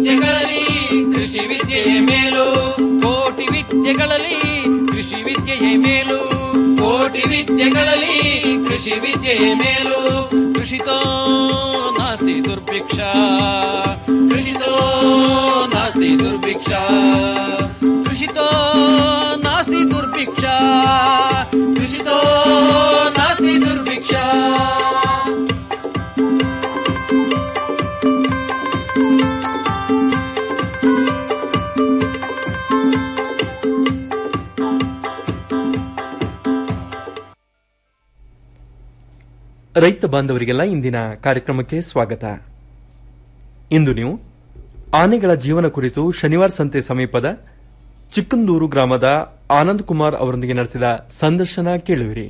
ವಿದ್ಯೆಗಳಲ್ಲಿ ಕೃಷಿ ವಿದ್ಯೆಯೇ ಮೇಲು ಕೋಟಿ ವಿದ್ಯೆಗಳಲ್ಲಿ ಕೃಷಿ ವಿದ್ಯೆಯೇ ಮೇಲು ಕೋಟಿ ವಿದ್ಯೆಗಳಲ್ಲಿ ಕೃಷಿ ವಿದ್ಯೆಯೇ ಮೇಲು ಕೃಷಿತೋ ನಾಸ್ತಿ ದುರ್ಭಿಕ್ಷ ಕೃಷಿತೋ ನಾಸ್ತಿ ದುರ್ಭಿಕ್ಷ ಕೃಷಿತೋ ನಾಸ್ತಿ ದುರ್ಭಿಕ್ಷ ಕೃಷಿತೋ ನಾಸ್ತಿ ದುರ್ಭಿಕ್ಷ ರೈತ ಬಾಂಧವರಿಗೆಲ್ಲ ಇಂದಿನ ಕಾರ್ಯಕ್ರಮಕ್ಕೆ ಸ್ವಾಗತ ಇಂದು ನೀವು ಆನೆಗಳ ಜೀವನ ಕುರಿತು ಶನಿವಾರ ಸಂತೆ ಸಮೀಪದ ಚಿಕ್ಕಂದೂರು ಗ್ರಾಮದ ಆನಂದ್ ಕುಮಾರ್ ಅವರೊಂದಿಗೆ ನಡೆಸಿದ ಸಂದರ್ಶನ ಕೇಳುವಿರಿ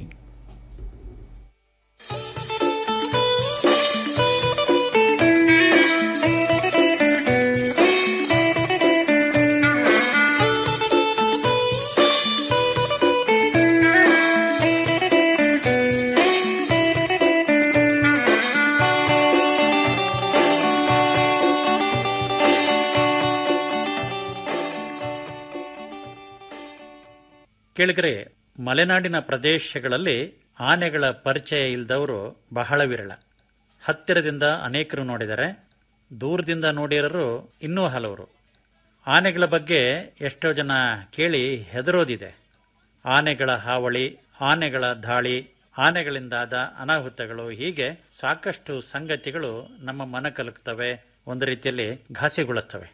ಕೇಳಿದರೆ ಮಲೆನಾಡಿನ ಪ್ರದೇಶಗಳಲ್ಲಿ ಆನೆಗಳ ಪರಿಚಯ ಇಲ್ಲದವರು ಬಹಳ ವಿರಳ ಹತ್ತಿರದಿಂದ ಅನೇಕರು ನೋಡಿದರೆ ದೂರದಿಂದ ನೋಡಿರೋರು ಇನ್ನೂ ಹಲವರು ಆನೆಗಳ ಬಗ್ಗೆ ಎಷ್ಟೋ ಜನ ಕೇಳಿ ಹೆದರೋದಿದೆ ಆನೆಗಳ ಹಾವಳಿ ಆನೆಗಳ ದಾಳಿ ಆನೆಗಳಿಂದಾದ ಅನಾಹುತಗಳು ಹೀಗೆ ಸಾಕಷ್ಟು ಸಂಗತಿಗಳು ನಮ್ಮ ಮನ ಕಲುಕ್ತವೆ ಒಂದು ರೀತಿಯಲ್ಲಿ ಘಾಸಿಗೊಳಿಸ್ತವೆ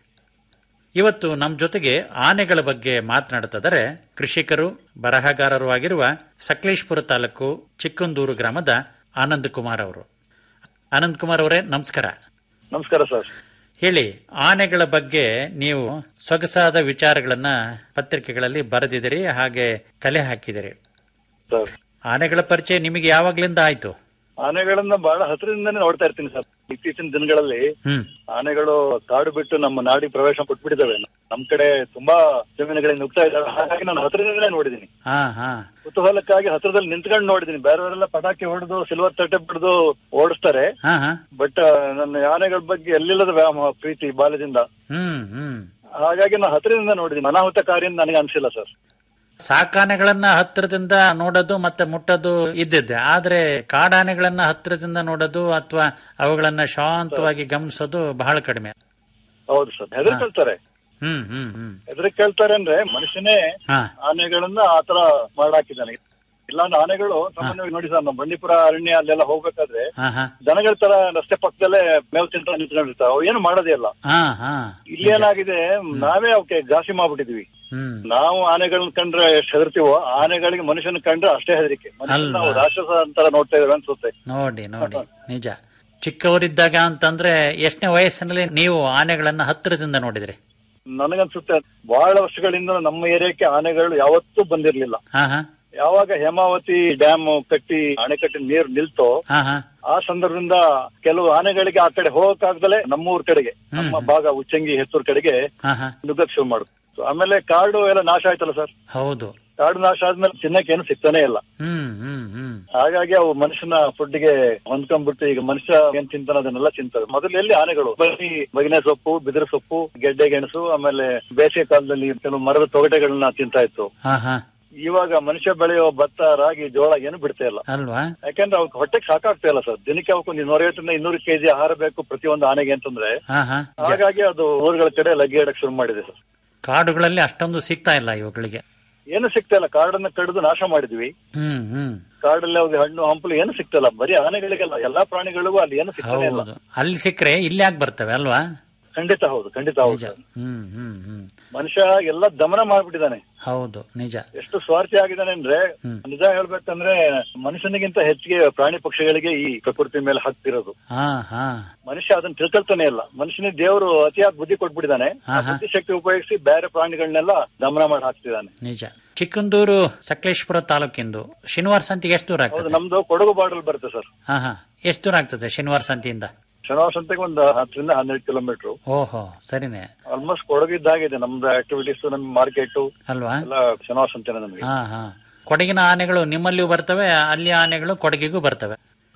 ಇವತ್ತು ನಮ್ಮ ಜೊತೆಗೆ ಆನೆಗಳ ಬಗ್ಗೆ ಮಾತನಾಡುತ್ತಿದ್ದಾರೆ ಕೃಷಿಕರು ಬರಹಗಾರರು ಆಗಿರುವ ಸಕಲೇಶ್ಪುರ ತಾಲೂಕು ಚಿಕ್ಕಂದೂರು ಗ್ರಾಮದ ಆನಂದ್ ಕುಮಾರ್ ಅವರು ಆನಂದ್ ಕುಮಾರ್ ಅವರೇ ನಮಸ್ಕಾರ ನಮಸ್ಕಾರ ಸರ್ ಹೇಳಿ ಆನೆಗಳ ಬಗ್ಗೆ ನೀವು ಸೊಗಸಾದ ವಿಚಾರಗಳನ್ನ ಪತ್ರಿಕೆಗಳಲ್ಲಿ ಬರೆದಿದ್ದೀರಿ ಹಾಗೆ ಕಲೆ ಹಾಕಿದಿರಿ ಸರ್ ಆನೆಗಳ ಪರಿಚಯ ನಿಮಗೆ ಯಾವಾಗ್ಲಿಂದ ಆಯ್ತು ಆನೆಗಳನ್ನ ಬಹಳ ಹತ್ತಿರದಿಂದಾನೇ ನೋಡ್ತಾ ಇರ್ತೀನಿ ಸರ್ ಇತ್ತೀಚಿನ ದಿನಗಳಲ್ಲಿ ಹ್ಮ್ ಆನೆಗಳು ಕಾಡು ಬಿಟ್ಟು ನಮ್ಮ ನಾಡಿ ಪ್ರವೇಶ ಕೊಟ್ಬಿಟ್ಟಿದ್ದಾವೆ ನಮ್ ಕಡೆ ತುಂಬಾ ಜಮೀನುಗಳಿಗೆ ನುಗ್ತಾ ಇದ್ದಾವೆ ಹಾಗಾಗಿ ನಾನು ಹತ್ತಿರದಿಂದಲೇ ನೋಡಿದೀನಿ ಹಾ ಹಾ ಕುತೂಹಲಕ್ಕಾಗಿ ಹತ್ರದಲ್ಲಿ ನಿಂತ್ಕೊಂಡು ನೋಡಿದೀನಿ ಬೇರೆಯವರೆಲ್ಲ ಪಟಾಕಿ ಹೊಡೆದು ಸಿಲ್ವರ್ ತಟ್ಟೆ ಬಿಡದು ಓಡಿಸ್ತಾರೆ ಹಾ ಹಾ ಬಟ್ ನನ್ನ ಆನೆಗಳ ಬಗ್ಗೆ ಎಲ್ಲಿಲ್ಲದ ವ್ಯಾಮೋಹ ಪ್ರೀತಿ ಬಾಲ್ಯದಿಂದ ಹ್ಮ್ ಹ್ಮ್ ಹಾಗಾಗಿ ನಾನು ಹತ್ತಿರದಿಂದ ನೋಡಿದೀನಿ ಅನಾಹುತಕಾರಿ ಅಂತ ನನಗೆ ಅನ್ಸಿಲ್ಲ ಸರ್ ಸಾಕಾನೆಗಳನ್ನ ಹತ್ತಿರದಿಂದ ನೋಡೋದು ಮತ್ತೆ ಮುಟ್ಟೋದು ಇದ್ದಿದ್ದೆ ಆದ್ರೆ ಕಾಡಾನೆಗಳನ್ನ ಹತ್ತಿರದಿಂದ ನೋಡೋದು ಅಥವಾ ಅವುಗಳನ್ನ ಶಾಂತವಾಗಿ ಗಮನಿಸೋದು ಬಹಳ ಕಡಿಮೆ ಹೌದು ಸರ್ ಹೆದರ್ಕೊಳ್ತಾರೆ ಹ್ಮ್ ಹ್ಮ್ ಹ್ಮ್ ಹೆದರಿಕೆ ಕೇಳ್ತಾರೆ ಅಂದ್ರೆ ಮನುಷ್ಯನೇ ಹಾ ಆನೆಗಳನ್ನ ಆತರ ಮಾಡಾಕಿದ್ದಾನೆ ಇಲ್ಲಾಂದ್ರೆ ಆನೆಗಳು ಸಾಮಾನ್ಯವಾಗಿ ನೋಡಿ ಸರ್ ನಮ್ಮ ಬಂಡೀಪುರ ಅರಣ್ಯ ಅಲ್ಲೆಲ್ಲ ಹೋಗ್ಬೇಕಾದ್ರೆ ಹಾ ಹಾ ದನಗಳ ತರ ರಸ್ತೆ ಪಕ್ಕದಲ್ಲೇ ಮೇವು ತಿಂತ ನಿಂತ್ಕೊಂಡಿರ್ತಾವೆ ಅವು ಏನು ಮಾಡೋದೇ ಇಲ್ಲ ಹಾ ಹಾ ಇಲ್ಲಿ ಏನಾಗಿದೆ ನಾವೇ ಅವಕ್ಕೆ ಘಾಸಿ ಮಾಡ್ಬಿಟ್ಟಿದ್ವಿ ಹ್ಮ್ ನಾವು ಆನೆಗಳನ್ನ ಕಂಡ್ರೆ ಎಷ್ಟು ಹೆದರ್ತೀವೋ ಆನೆಗಳಿಗೆ ಮನುಷ್ಯನ ಕಂಡ್ರೆ ಅಷ್ಟೇ ಹೆದರಿಕೆ ಮನುಷ್ಯನ ಅಲ್ವಾ? ನಾವು ರಾಕ್ಷಸ ಅಂತರ ನೋಡ್ತಾ ಇದಾರೆ ಅನ್ಸುತ್ತೆ ನೋಡಿ ನೋಡಿ ನಿಜ ಚಿಕ್ಕವರಿದ್ದಾಗ ಅಂತಂದ್ರೆ ಎಷ್ಟನೇ ವಯಸ್ಸಿನಲ್ಲಿ ನೀವು ಆನೆಗಳನ್ನ ಹತ್ತಿರದಿಂದ ನೋಡಿದ್ರಿ ನನಗನ್ಸುತ್ತೆ ಬಹಳ ವರ್ಷಗಳಿಂದ ನಮ್ಮ ಏರಿಯಾಕ್ಕೆ ಆನೆಗಳು ಯಾವತ್ತೂ ಬಂದಿರ್ಲಿಲ್ಲ ಹಾ ಹಾ ಯಾವಾಗ ಹೇಮಾವತಿ ಡ್ಯಾಮ್ ಕಟ್ಟಿ ಅಣೆಕಟ್ಟಿ ನೀರು ನಿಲ್ತೋ ಹಾ ಹಾ ಆ ಸಂದರ್ಭದಿಂದ ಕೆಲವು ಆನೆಗಳಿಗೆ ಆ ಕಡೆ ಹೋಗಕ್ಕಾಗ್ದಲೆ ನಮ್ಮೂರ್ ಕಡೆಗೆ ನಮ್ಮ ಭಾಗ ಉಚ್ಚಂಗಿ ಹೆತ್ತೂರ್ ಕಡೆಗೆ ಹಾ ಹಾ ನುಗ್ಗಕ್ ಶುರು ಮಾಡುದು ಆಮೇಲೆ ಕಾಡು ಎಲ್ಲ ನಾಶ ಆಯ್ತಲ್ಲ ಸರ್ ಹೌದು ಕಾಡು ನಾಶ ಆದ್ಮೇಲೆ ತಿನ್ನಕ್ಕೆ ಏನು ಸಿಗ್ತಾನೆ ಇಲ್ಲ ಹ್ಮ್ ಹ್ಮ್ ಹ್ಮ್ ಹಾಗಾಗಿ ಅವು ಮನುಷ್ಯನ ಫುಡ್ಗೆ ಹೊಂದ್ಕೊಂಡ್ಬಿಟ್ಟು ಈಗ ಮನುಷ್ಯ ಏನ್ ತಿಂತಾನ ಅದನ್ನೆಲ್ಲ ತಿಂತವೆ ಮೊದಲು ಎಲ್ಲಿ ಆನೆಗಳು ಬರೀ ಬಗಿನೆ ಸೊಪ್ಪು ಬಿದಿರು ಸೊಪ್ಪು ಗೆಡ್ಡೆ ಗೆಣಸು ಆಮೇಲೆ ಬೇಸಿಗೆ ಕಾಲದಲ್ಲಿ ಕೆಲವು ಮರದ ತೊಗಟೆಗಳನ್ನ ತಿಂತಾ ಇತ್ತು ಹಾ ಹಾ ಇವಾಗ ಮನುಷ್ಯ ಬೆಳೆಯೋ ಭತ್ತ ರಾಗಿ ಜೋಳ ಏನು ಬಿಡ್ತಾ ಇಲ್ಲ ಅಲ್ವಾ ಯಾಕಂದ್ರೆ ಅವಕ್ಕೆ ಹೊಟ್ಟೆಗೆ ಸಾಕಾಗ್ತಾ ಇಲ್ಲ ಸರ್ ದಿನಕ್ಕೆ ಅವಕ್ಕೆ ಒಂದು ನೂರೈವತ್ತರಿಂದ ಇನ್ನೂರು ಕೆಜಿ ಆಹಾರ ಬೇಕು ಪ್ರತಿಯೊಂದು ಆನೆಗೆ ಅಂತಂದ್ರೆ ಹಾ ಹಾ ಹಾಗಾಗಿ ಅದು ಊರುಗಳ ಕಡೆ ಲಗ್ಗೆ ಇಡಕ್ ಶುರು ಮಾಡಿದೆ ಸರ್ ಕಾಡುಗಳಲ್ಲಿ ಅಷ್ಟೊಂದು ಸಿಗ್ತಾ ಇಲ್ಲ ಇವುಗಳಿಗೆ ಏನು ಸಿಗ್ತಾ ಇಲ್ಲ ಕಾಡನ್ನ ಕಡಿದು ನಾಶ ಮಾಡಿದ್ವಿ ಹ್ಮ್ ಹ್ಮ್ ಕಾಡಲ್ಲಿ ಅವ್ರಿಗೆ ಹಣ್ಣು ಹಂಪಲು ಏನು ಸಿಗ್ತಾ ಇಲ್ಲ ಬರೀ ಆನೆಗಳಿಗೆಲ್ಲ ಎಲ್ಲಾ ಪ್ರಾಣಿಗಳಿಗೂ ಅಲ್ಲಿ ಏನು ಸಿಗ್ತಾನೆ ಇಲ್ಲ ಹೌದು ಅಲ್ಲಿ ಸಿಕ್ಕರೆ ಇಲ್ಲಿ ಯಾಕೆ ಬರ್ತವೆ ಅಲ್ವಾ ಖಂಡಿತ ಹೌದು ಖಂಡಿತ ಹೌದು ನಿಜ ಹ್ಮ್ ಹ್ಮ್ ಹ್ಮ್ ಮನುಷ್ಯ ಎಲ್ಲ ದಮನ ಮಾಡ್ಬಿಟ್ಟಿದ್ದಾನೆ ಹೌದು ನಿಜ ಎಷ್ಟು ಸ್ವಾರ್ಥಿ ಆಗಿದ್ದಾನೆ ಅಂದ್ರೆ ನಿಜ ಹೇಳ್ಬೇಕಂದ್ರೆ ಮನುಷ್ಯನಿಗಿಂತ ಹೆಚ್ಚಿಗೆ ಪ್ರಾಣಿ ಪಕ್ಷಿಗಳಿಗೆ ಈ ಪ್ರಕೃತಿ ಮೇಲೆ ಹಾಕ್ತಿರೋದು ಹಾ ಹಾ ಮನುಷ್ಯ ಅದನ್ನ ತಿಳ್ಕೊಳ್ತಾನೆ ಇಲ್ಲ ಮನುಷ್ಯನಿಗೆ ದೇವರು ಅತಿಯಾಗಿ ಬುದ್ಧಿ ಕೊಟ್ಬಿಟ್ಟಿದ್ದಾನೆ ಆ ಬುದ್ಧಿ ಶಕ್ತಿ ಉಪಯೋಗಿಸಿ ಬೇರೆ ಪ್ರಾಣಿಗಳನ್ನೆಲ್ಲ ದಮನ ಮಾಡಿ ಹಾಕ್ತಿದ್ದಾನೆ ನಿಜ ಚಿಕ್ಕಂದೂರು ಸಕಲೇಶ್ಪುರ ತಾಲೂಕಿಂದು ಶನಿವಾರ ಸಂತಿಗೆ ಎಷ್ಟು ದೂರ ಹೌದು ಆಗ್ತದೆ ನಮ್ದು ಕೊಡಗು ಬಾರ್ಡರ್ ಬರುತ್ತೆ ಸರ್ ಹಾ ಹಾ ಎಷ್ಟು ದೂರ ಆಗ್ತದೆ ಶನಿವಾರ ಸಂತಿಯಿಂದ ಶನಿವಾರ ಸಂತೆಗೆ ಒಂದು ಹತ್ತರಿಂದ ಹನ್ನೆರಡು ಕಿಲೋಮೀಟರ್ ಓಹೋ ಸರಿನೇ ಆಲ್ಮೋಸ್ಟ್ ಕೊಡಗು ಇದ್ದಾಗಿದೆ ನಮ್ದು ಆಕ್ಟಿವಿಟೀಸ್ ನಮ್ ಮಾರ್ಕೆಟ್ ಅಲ್ವಾ ಎಲ್ಲ ಶನಿವಾರ ಸಂತೆನೆ ನಮಗೆ ಹಾ ಹಾ ಕೊಡಗಿನ ಆನೆಗಳು ನಿಮ್ಮಲ್ಲಿಯೂ ಬರ್ತವೆ ಅಲ್ಲಿ ಆನೆಗಳು ಕೊಡಗಿಗೂ ಬರ್ತವೆ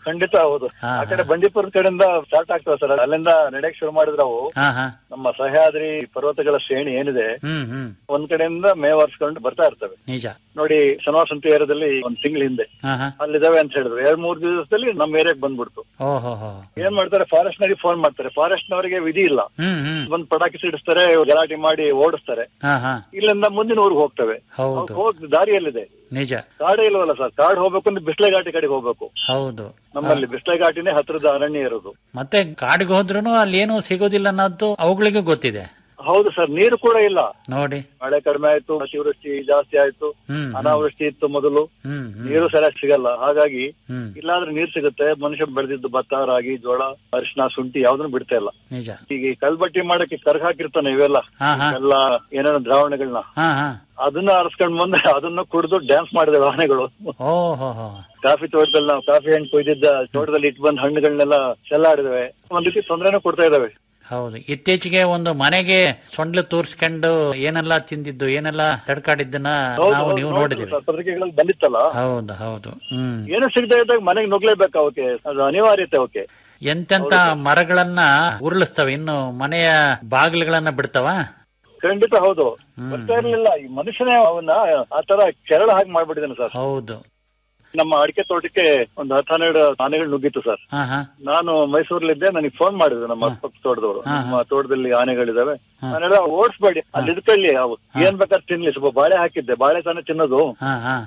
ಖಂಡಿತ ಹೌದು ಹಾ, ಆ ಕಡೆ ಬಂಡೀಪುರದ ಕಡೆಯಿಂದ ಸ್ಟಾರ್ಟ್ ಆಗ್ತವೆ ಸರ್ ಅಲ್ಲಿಂದ ನಡೆಯಕ್ ಶುರು ಮಾಡಿದ್ರೆ ಅವು ಹಾ ಹಾ ನಮ್ಮ ಸಹ್ಯಾದ್ರಿ ಪರ್ವತಗಳ ಶ್ರೇಣಿ ಏನಿದೆ ಹ್ಮ್ ಹ್ಮ್ ಒಂದ್ ಕಡೆಯಿಂದ ಮೇವರ್ಸ್ಕೊಂಡು ಬರ್ತಾ ಇರ್ತವೆ ನಿಜ ನೋಡಿ ಶನಿವಾರ ಏರಿಯಾದಲ್ಲಿ ಒಂದ್ ತಿಂಗಳ ಹಿಂದೆ ಹಾ ಹಾ ಅಲ್ಲಿದಾವೆ ಅಂತ ಹೇಳಿದ್ರು ಎರಡ್ ಮೂರ್ ದಿವಸದಲ್ಲಿ ನಮ್ಮ ಏರಿಯಾಕ್ ಬಂದ್ಬಿಡ್ತು ಓಹೋ ಹೋ ಏನ್ ಮಾಡ್ತಾರೆ ಫಾರೆಸ್ಟ್ ನವರಿಗೆ ಫೋನ್ ಮಾಡ್ತಾರೆ ಫಾರೆಸ್ಟ್ ನವರಿಗೆ ವಿಧಿ ಇಲ್ಲ ಹ್ಮ್ ಹ್ಮ್ ಬಂದ್ ಪಟಾಕಿ ಸಿಡಿಸ್ತಾರೆ ಗಲಾಟೆ ಮಾಡಿ ಓಡಿಸ್ತಾರೆ ಹಾ ಹಾ ಇಲ್ಲಿಂದ ಮುಂದಿನ ಊರಿಗೆ ಹೋಗ್ತವೆ ಹೌದು ಹೋಗ್ ದಾರಿಯಲ್ಲಿದೆ ನಿಜ ಕಾಡೇ ಇಲ್ವಲ್ಲ ಸರ್ ಕಾಡು ಹೋಗ್ಬೇಕು ಅಂದ್ರೆ ಬಿಸ್ಲೆ ಘಾಟಿ ಕಡೆಗೆ ಹೋಗ್ಬೇಕು ಹೌದು ನಮ್ಮಲ್ಲಿ ಬಿಸ್ಲೆ ಘಾಟಿನೇ ಹತ್ರದ ಅರಣ್ಯ ಇರೋದು ಮತ್ತೆ ಕಾಡಿಗೆ ಹೋದ್ರೂ ಅಲ್ಲಿ ಏನೂ ಸಿಗೋದಿಲ್ಲ ಅನ್ನೋದು ಅವುಗಳಿಗೂ ಗೊತ್ತಿದೆ ಹೌದು ಸರ್ ನೀರು ಕೂಡ ಇಲ್ಲ ನೋಡಿ ಮಳೆ ಕಡಿಮೆ ಆಯ್ತು ಅತಿವೃಷ್ಟಿ ಜಾಸ್ತಿ ಆಯ್ತು ಹ್ಮ್ ಅನಾವೃಷ್ಟಿ ಇತ್ತು ಮೊದಲು ಹ್ಮ್ ಹ್ಮ್ ನೀರು ಸರಿಯಾಗಿ ಸಿಗಲ್ಲ ಹಾಗಾಗಿ ಹ್ಮ್ ಇಲ್ಲಾಂದ್ರೆ ನೀರ್ ಸಿಗುತ್ತೆ ಮನುಷ್ಯ ಬೆಳೆದಿದ್ದು ಭತ್ತ ರಾಗಿ ಜೋಳ ಅರಿಶಿನ ಶುಂಠಿ ಯಾವ್ದನ್ನು ಬಿಡ್ತಾ ಇಲ್ಲ ನಿಜ ಈಗ ಈ ಕಲ್ಬಟ್ಟಿ ಮಾಡಕ್ಕೆ ಕರ್ಗ ಹಾಕಿರ್ತಾನೆ ಇವೆಲ್ಲ ಹಾ ಹಾ ಎಲ್ಲ ಏನೇನೋ ದ್ರಾವಣಗಳನ್ನ ಹಾ ಹಾ ಅದನ್ನ ಅರಸ್ಕೊಂಡ್ ಬಂದ್ರೆ ಅದನ್ನ ಕುಡಿದು ಡ್ಯಾನ್ಸ್ ಮಾಡಿದೆ ಆನೆಗಳು ಓಹೋ ಹೋ ಕಾಫಿ ತೋಟದಲ್ಲಿ ನಾವು ಕಾಫಿ ಹಣ್ಣು ಕೊಯ್ದಿದ್ದ ತೋಟದಲ್ಲಿ ಇಟ್ಟು ಬಂದ್ ಹಣ್ಣುಗಳನ್ನೆಲ್ಲ ಚೆಲ್ಲಾಡಿದವೆ ಒಂದ್ ರೀತಿ ತೊಂದರೆನೂ ಕೊಡ್ತಾ ಇದಾವೆ ಹೌದು ಇತ್ತೀಚೆಗೆ ಒಂದು ಮನೆಗೆ ಸೊಂಡ್ಲು ತೋರ್ಸ್ಕೊಂಡು ಏನೆಲ್ಲ ತಿಂದಿದ್ದು ಏನೆಲ್ಲ ತಡ್ಕಾಡಿದ್ದನ್ನ ಹೌದು, ನಾವು ಹೌದು, ನೀವು ನೋಡಿದ್ರು ನೋಡಿದಿವಿ ಸರ್, ಪತ್ರಿಕೆಗಳಲ್ಲಿ ಬಂದಿತ್ತಲ್ಲ ಹೌದು ಹೌದು ಹ್ಮ್ ಏನು ಸಿಗದೆ ಇದ್ದಾಗ ಮನೆಗೆ ನುಗ್ಲೇಬೇಕು ಅವಕ್ಕೆ ಅದು ಅನಿವಾರ್ಯತೆ ಅವಕ್ಕೆ ಎಂತೆಂತ ಮರಗಳನ್ನ ಉರುಳಿಸ್ತವೆ ಇನ್ನು ಮನೆಯ ಬಾಗಿಲುಗಳನ್ನ ಬಿಡ್ತಾವ ಖಂಡಿತ ಹೌದು ಗೊತ್ತೇ ಇರ್ಲಿಲ್ಲ ಈ ಮನುಷ್ಯನೇ ಅವನ್ನ ಆ ತರ ಕೆರಳ ಹಾಗೆ ಮಾಡ್ಬಿಟ್ಟಿದ್ದಾನೆ ಸರ್ ಹೌದು ನಮ್ಮ ಅಡಿಕೆ ತೋಟಕ್ಕೆ ಒಂದು ಹತ್ತು ಹನ್ನೆರಡು ಆನೆಗಳು ನುಗ್ಗಿತ್ತು ಸರ್ ಹಾ ಹಾ ನಾನು ಮೈಸೂರಲ್ಲಿದ್ದೆ ನನಗೆ ಫೋನ್ ಮಾಡಿದ್ರು ನಮ್ಮ ಪಕ್ಕ ತೋಟದವರು ನಮ್ಮ ತೋಟದಲ್ಲಿ ಆನೆಗಳಿದಾವೆ ನಾನೆಲ್ಲ ಓಡಿಸ್ಬೇಡಿ ಅಲ್ಲಿ ಇದ್ಕೊಳ್ಳಿ ಅವು ಏನ್ ಬೇಕಾದ್ರೆ ತಿನ್ಲಿ ಸ್ವಲ್ಪ ಬಾಳೆ ಹಾಕಿದ್ದೆ ಬಾಳೆ ತಾನೇ ತಿನ್ನೋದು ಹಾ ಹಾ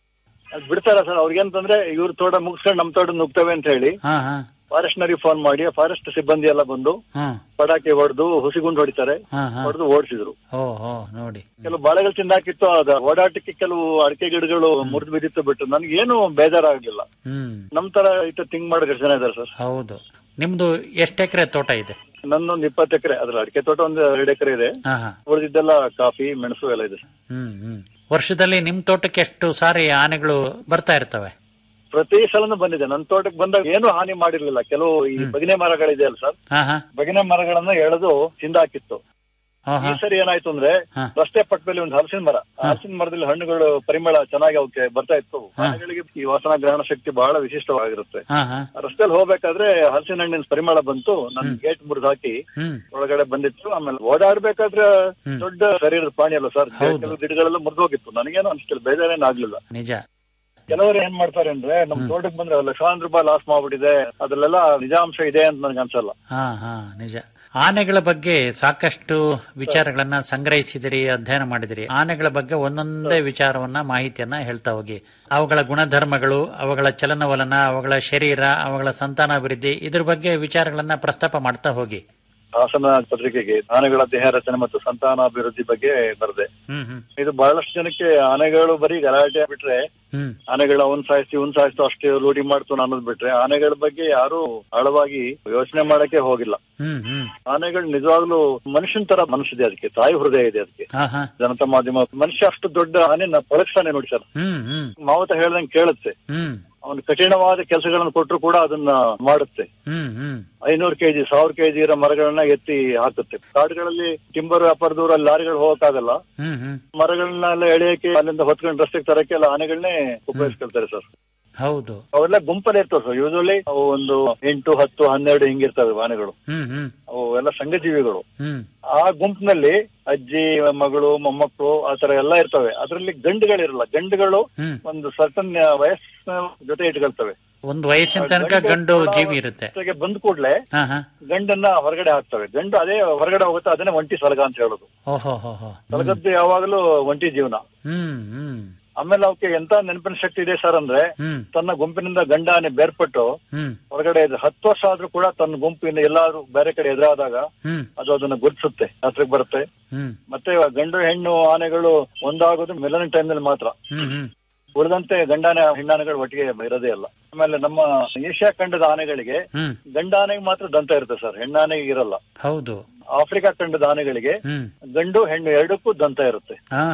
ಅದ್ ಬಿಡ್ತಾರ ಸರ್ ಅವ್ರಿಗೇನಂತಂದ್ರೆ ಇವ್ರ ತೋಟ ಮುಗಿಸ್ಕೊಂಡು ನಮ್ ತೋಟ ನುಗ್ತವೆ ಅಂತ ಹೇಳಿ ಹಾ ಹಾ ಫಾರೆಸ್ಟ್ನರಿಗೆ ಫೋನ್ ಮಾಡಿ ಫಾರೆಸ್ಟ್ ಸಿಬ್ಬಂದಿ ಎಲ್ಲ ಬಂದು ಹ್ಮ್ ಪಟಾಕಿ ಹೊಡೆದು ಹುಸಿಗುಂಡು ಹೊಡಿತಾರೆ ಹಾ ಹಾ ಹೊಡೆದು ಓಡಿಸಿದ್ರು ಓ ಹೋ ನೋಡಿ ಕೆಲವು ಬಾಳೆಗಳು ತಿಂದಾಕಿತ್ತು ಅದ ಓಡಾಟಕ್ಕೆ ಕೆಲವು ಅಡಿಕೆ ಗಿಡಗಳು ಮುರಿದು ಬಿದ್ದಿತ್ತು ಬಿಟ್ಟು ನನ್ಗೆ ಏನು ಬೇಜಾರಾಗ್ಲಿಲ್ಲ ಹ್ಮ್ ನಮ್ ತರ ಇತ್ತು ಥಿಂಕ್ ಮಾಡೋ ಜನ ಇದಾರೆ ಸರ್ ಹೌದು ನಿಮ್ದು ಎಷ್ಟು ಎಕರೆ ತೋಟ ಇದೆ ನನ್ನೊಂದು ಇಪ್ಪತ್ತು ಎಕರೆ ಅದ್ರ ಅಡಿಕೆ ತೋಟ ಒಂದು ಎರಡು ಎಕರೆ ಇದೆ ಹಾ ಹಾ ಉಳಿದಿದ್ದೆಲ್ಲ ಕಾಫಿ ಮೆಣಸು ಎಲ್ಲ ಇದೆ ಹ್ಮ್ ಹ್ಮ್ ವರ್ಷದಲ್ಲಿ ನಿಮ್ ತೋಟಕ್ಕೆ ಎಷ್ಟು ಸಾರಿ ಆನೆಗಳು ಬರ್ತಾ ಇರ್ತವೆ ಪ್ರತಿ ಸಲನು ಬಂದಿದೆ ನನ್ನ ತೋಟಕ್ಕೆ ಬಂದಾಗ ಏನು ಹಾನಿ ಮಾಡಿರ್ಲಿಲ್ಲ ಕೆಲವು ಈ ಬಗಿನೆ ಮರಗಳಿದೆ ಅಲ್ಲ ಸರ್ ಹಾ ಹಾ ಬಗಿನೆ ಮರಗಳನ್ನ ಎಳೆದು ತಿಂದಾಕಿತ್ತು ಹಾ ಈ ಹಾ ಸರಿ ಏನಾಯ್ತು ಅಂದ್ರೆ ಹಾ. ರಸ್ತೆ ಪಕ್ಕದಲ್ಲಿ ಒಂದು ಹಲಸಿನ ಮರ ಆ ಹಲಸಿನ ಮರದಲ್ಲಿ ಹಣ್ಣುಗಳು ಪರಿಮಳ ಚೆನ್ನಾಗಿ ಅವಕ್ಕೆ ಬರ್ತಾ ಇತ್ತು ಆನೆಗಳಿಗೆ ಈ ವಾಸನಾ ಗ್ರಹಣ ಶಕ್ತಿ ಬಹಳ ವಿಶಿಷ್ಟವಾಗಿರುತ್ತೆ ಹಾ ಹಾ ರಸ್ತೆಯಲ್ಲಿ ಹೋಗ್ಬೇಕಾದ್ರೆ ಹಲಸಿನ ಹಣ್ಣಿನ ಪರಿಮಳ ಬಂತು ನನ್ ಗೇಟ್ ಮುರಿದು ಹಾಕಿ ಹ್ಮ್ ಒಳಗಡೆ ಬಂದಿತ್ತು ಆಮೇಲೆ ಓಡಾಡ್ಬೇಕಾದ್ರೆ ದೊಡ್ಡ ಶರೀರದ ಪ್ರಾಣಿ ಅಲ್ಲ ಸರ್ ಕೆಲವು ಗಿಡಗಳೆಲ್ಲ ಮುರಿದು ಹೋಗಿತ್ತು ನನಗೇನು ಅನ್ಸ್ತಿಲ್ಲ ಬೇಜಾರೇನು ಆಗ್ಲಿಲ್ಲ ನಿಜ ಕೆಲವರು ಏನ್ ಮಾಡ್ತಾರೆ ಅಂದ್ರೆ ನಮ್ ತೋಟಕ್ಕೆ ಬಂದ್ರೆ ಲಕ್ಷಾಂತರ ರೂಪಾಯಿ ಲಾಸ್ ಮಾಡ್ಬಿಟ್ಟಿದೆ ಅದ್ರಲ್ಲೆಲ್ಲ ನಿಜಾಂಶ ಇದೆ ಅಂತ ನನ್ಗೆ ಅನ್ಸಲ್ಲ ಹಾ ಹಾ ನಿಜ ಆನೆಗಳ ಬಗ್ಗೆ ಸಾಕಷ್ಟು ವಿಚಾರಗಳನ್ನ ಸಂಗ್ರಹಿಸಿದಿರಿ ಅಧ್ಯಯನ ಮಾಡಿದಿರಿ ಆನೆಗಳ ಬಗ್ಗೆ ಒಂದೊಂದೇ ವಿಚಾರವನ್ನ ಮಾಹಿತಿಯನ್ನ ಹೇಳ್ತಾ ಹೋಗಿ ಅವುಗಳ ಗುಣಧರ್ಮಗಳು ಅವುಗಳ ಚಲನವಲನ ಅವುಗಳ ಶರೀರ ಅವುಗಳ ಸಂತಾನಾಭಿವೃದ್ಧಿ ಇದ್ರ ಬಗ್ಗೆ ವಿಚಾರಗಳನ್ನ ಪ್ರಸ್ತಾಪ ಮಾಡ್ತಾ ಹೋಗಿ ಹಾಸನ ಪತ್ರಿಕೆಗೆ ಆನೆಗಳ ದೇಹ ರಚನೆ ಮತ್ತು ಸಂತಾನಾಭಿವೃದ್ಧಿ ಬಗ್ಗೆ ಬರದೆ ಹ್ಮ್ ಹ್ಮ್ ಇದು ಬಹಳಷ್ಟು ಜನಕ್ಕೆ ಆನೆಗಳು ಬರೀ ಗಲಾಟೆ ಬಿಟ್ರೆ ಹ್ಮ್ ಆನೆಗಳ ಅವನ್ ಸಾಯಿಸ್ತಿ ಇವ್ನ್ ಸಾಯಿಸ್ತು ಅಷ್ಟೇ ಲೂಟಿ ಮಾಡ್ತು ಅನ್ನೋದು ಬಿಟ್ರೆ ಆನೆಗಳ ಬಗ್ಗೆ ಯಾರು ಆಳವಾಗಿ ಯೋಚನೆ ಮಾಡಕ್ಕೆ ಹೋಗಿಲ್ಲ ಹ್ಮ್ ಹ್ಮ್ ಆನೆಗಳು ನಿಜವಾಗ್ಲೂ ಮನುಷ್ಯನ್ ತರ ಮನಸ್ಸಿದೆ ಅದಕ್ಕೆ ತಾಯಿ ಹೃದಯ ಇದೆ ಅದಕ್ಕೆ ಹಾ ಹಾ ಜನತಾ ಮಾಧ್ಯಮ ಮನುಷ್ಯ ಅಷ್ಟು ದೊಡ್ಡ ಆನೆನ ಪಳಗ್ತಾನೆ ನೋಡಿ ಸರ್ ಹ್ಮ್ ಹ್ಮ್ ಮಾವತ ಹೇಳ್ದಂಗೆ ಕೇಳುತ್ತೆ ಹ್ಮ್ ಅವನು ಕಠಿಣವಾದ ಕೆಲಸಗಳನ್ನು ಕೊಟ್ಟರು ಕೂಡ ಅದನ್ನ ಮಾಡುತ್ತೆ ಹ್ಮ್ ಹ್ಮ್ ಐನೂರು ಕೆಜಿ ಸಾವಿರ ಕೆಜಿ ಇರೋ ಮರಗಳನ್ನ ಎತ್ತಿ ಹಾಕುತ್ತೆ ಕಾಡುಗಳಲ್ಲಿ ಟಿಂಬರ್ ವ್ಯಾಪಾರದವ್ರು ಅಲ್ಲಿ ಲಾರಿಗಳು ಹೋಗಕ್ಕಾಗಲ್ಲ ಹ್ಮ್ ಹ್ಮ್ ಮರಗಳನ್ನೆಲ್ಲ ಎಳೆಯಕ್ಕೆ ಅಲ್ಲಿಂದ ಹೊತ್ಕೊಂಡು ರಸ್ತೆಗೆ ತರಕ್ಕೆ ಎಲ್ಲ ಆನೆಗಳನ್ನೇ ಉಪಯೋಗಿಸ್ಕೊಳ್ತಾರೆ ಸರ್ ಹೌದು ಅವೆಲ್ಲ ಗುಂಪಲ್ಲಿ ಇರ್ತವೆ ಸರ್ ಯೂಶಲಿ ಅವು ಒಂದು ಎಂಟು ಹತ್ತು ಹನ್ನೆರಡು ಹಿಂಗಿರ್ತವೆ ಆನೆಗಳು ಹ್ಮ್ ಹ್ಮ್ ಅವು ಎಲ್ಲ ಸಂಘಜೀವಿಗಳು ಹ್ಮ್ ಆ ಗುಂಪಿನಲ್ಲಿ ಅಜ್ಜಿ ಮಗಳು ಮೊಮ್ಮಕ್ಕಳು ಆ ತರ ಎಲ್ಲ ಇರ್ತವೆ ಅದರಲ್ಲಿ ಗಂಡುಗಳಿರಲ್ಲ ಗಂಡುಗಳು ಹ್ಮ್ ಒಂದು ಸರ್ಟನ್ ವಯಸ್ಸಿನ ಜೊತೆ ಇಟ್ಕೊಳ್ತವೆ ಒಂದು ವಯಸ್ಸಿನ ತನಕ ಗಂಡು ಜೀವಿ ಇರುತ್ತೆ ಜೊತೆಗೆ ಬಂದ ಕೂಡ್ಲೆ ಹಾ ಹಾ ಗಂಡನ್ನ ಹೊರಗಡೆ ಹಾಕ್ತವೆ ಗಂಡು ಅದೇ ಹೊರಗಡೆ ಹೋಗುತ್ತೆ ಅದನ್ನೇ ಒಂಟಿ ಸಲಗ ಅಂತ ಹೇಳೋದು ಓಹೋ ಹೋ ಹೋ ಸಲಗದ್ದು ಯಾವಾಗಲೂ ಒಂಟಿ ಜೀವನ ಹ್ಮ್ ಹ್ಮ್ ಆಮೇಲೆ ಅವಕ್ಕೆ ಎಂತ ನೆನಪಿನ ಶಕ್ತಿ ಇದೆ ಸರ್ ಅಂದ್ರೆ ಹ್ಮ್ ತನ್ನ ಗುಂಪಿನಿಂದ ಗಂಡ ಆನೆ ಬೇರ್ಪಟ್ಟು ಹ್ಮ್ ಹೊರಗಡೆ ಇದೆ. ಹತ್ತು ವರ್ಷ ಆದ್ರೂ ಕೂಡ ತನ್ನ ಗುಂಪಿನ ಎಲ್ಲಾದ್ರೂ ಬೇರೆ ಕಡೆ ಎದುರಾದಾಗ ಹ್ಮ್ ಅದು ಅದನ್ನ ಗುರುತಿಸುತ್ತೆ ಹತ್ರಕ್ಕೆ ಬರುತ್ತೆ ಹ್ಮ್ ಮತ್ತೆ ಗಂಡು ಹೆಣ್ಣು ಆನೆಗಳು ಒಂದಾಗೋದು ಮೆಲನ ಟೈಮ್ ನಲ್ಲಿ ಮಾತ್ರ ಹ್ಮ್ ಹ್ಮ್ ಉಳಿದಂತೆ ಗಂಡಾನೆ ಹೆಣ್ಣಾನೆಗಳು ಒಟ್ಟಿಗೆ ಇರೋದೇ ಇಲ್ಲ ಆಮೇಲೆ ನಮ್ಮ ಏಷ್ಯಾ ಖಂಡದ ಆನೆಗಳಿಗೆ ಹ್ಮ್ ಗಂಡಾನೆಗೆ ಮಾತ್ರ ದಂತ ಇರುತ್ತೆ ಸರ್ ಹೆಣ್ಣಾನೆಗೆ ಇರಲ್ಲ ಹೌದು ಆಫ್ರಿಕಾ ಖಂಡದ ಆನೆಗಳಿಗೆ ಹ್ಮ್ ಗಂಡು ಹೆಣ್ಣು ಎರಡಕ್ಕೂ ದಂತ ಇರುತ್ತೆ ಹಾ ಹಾ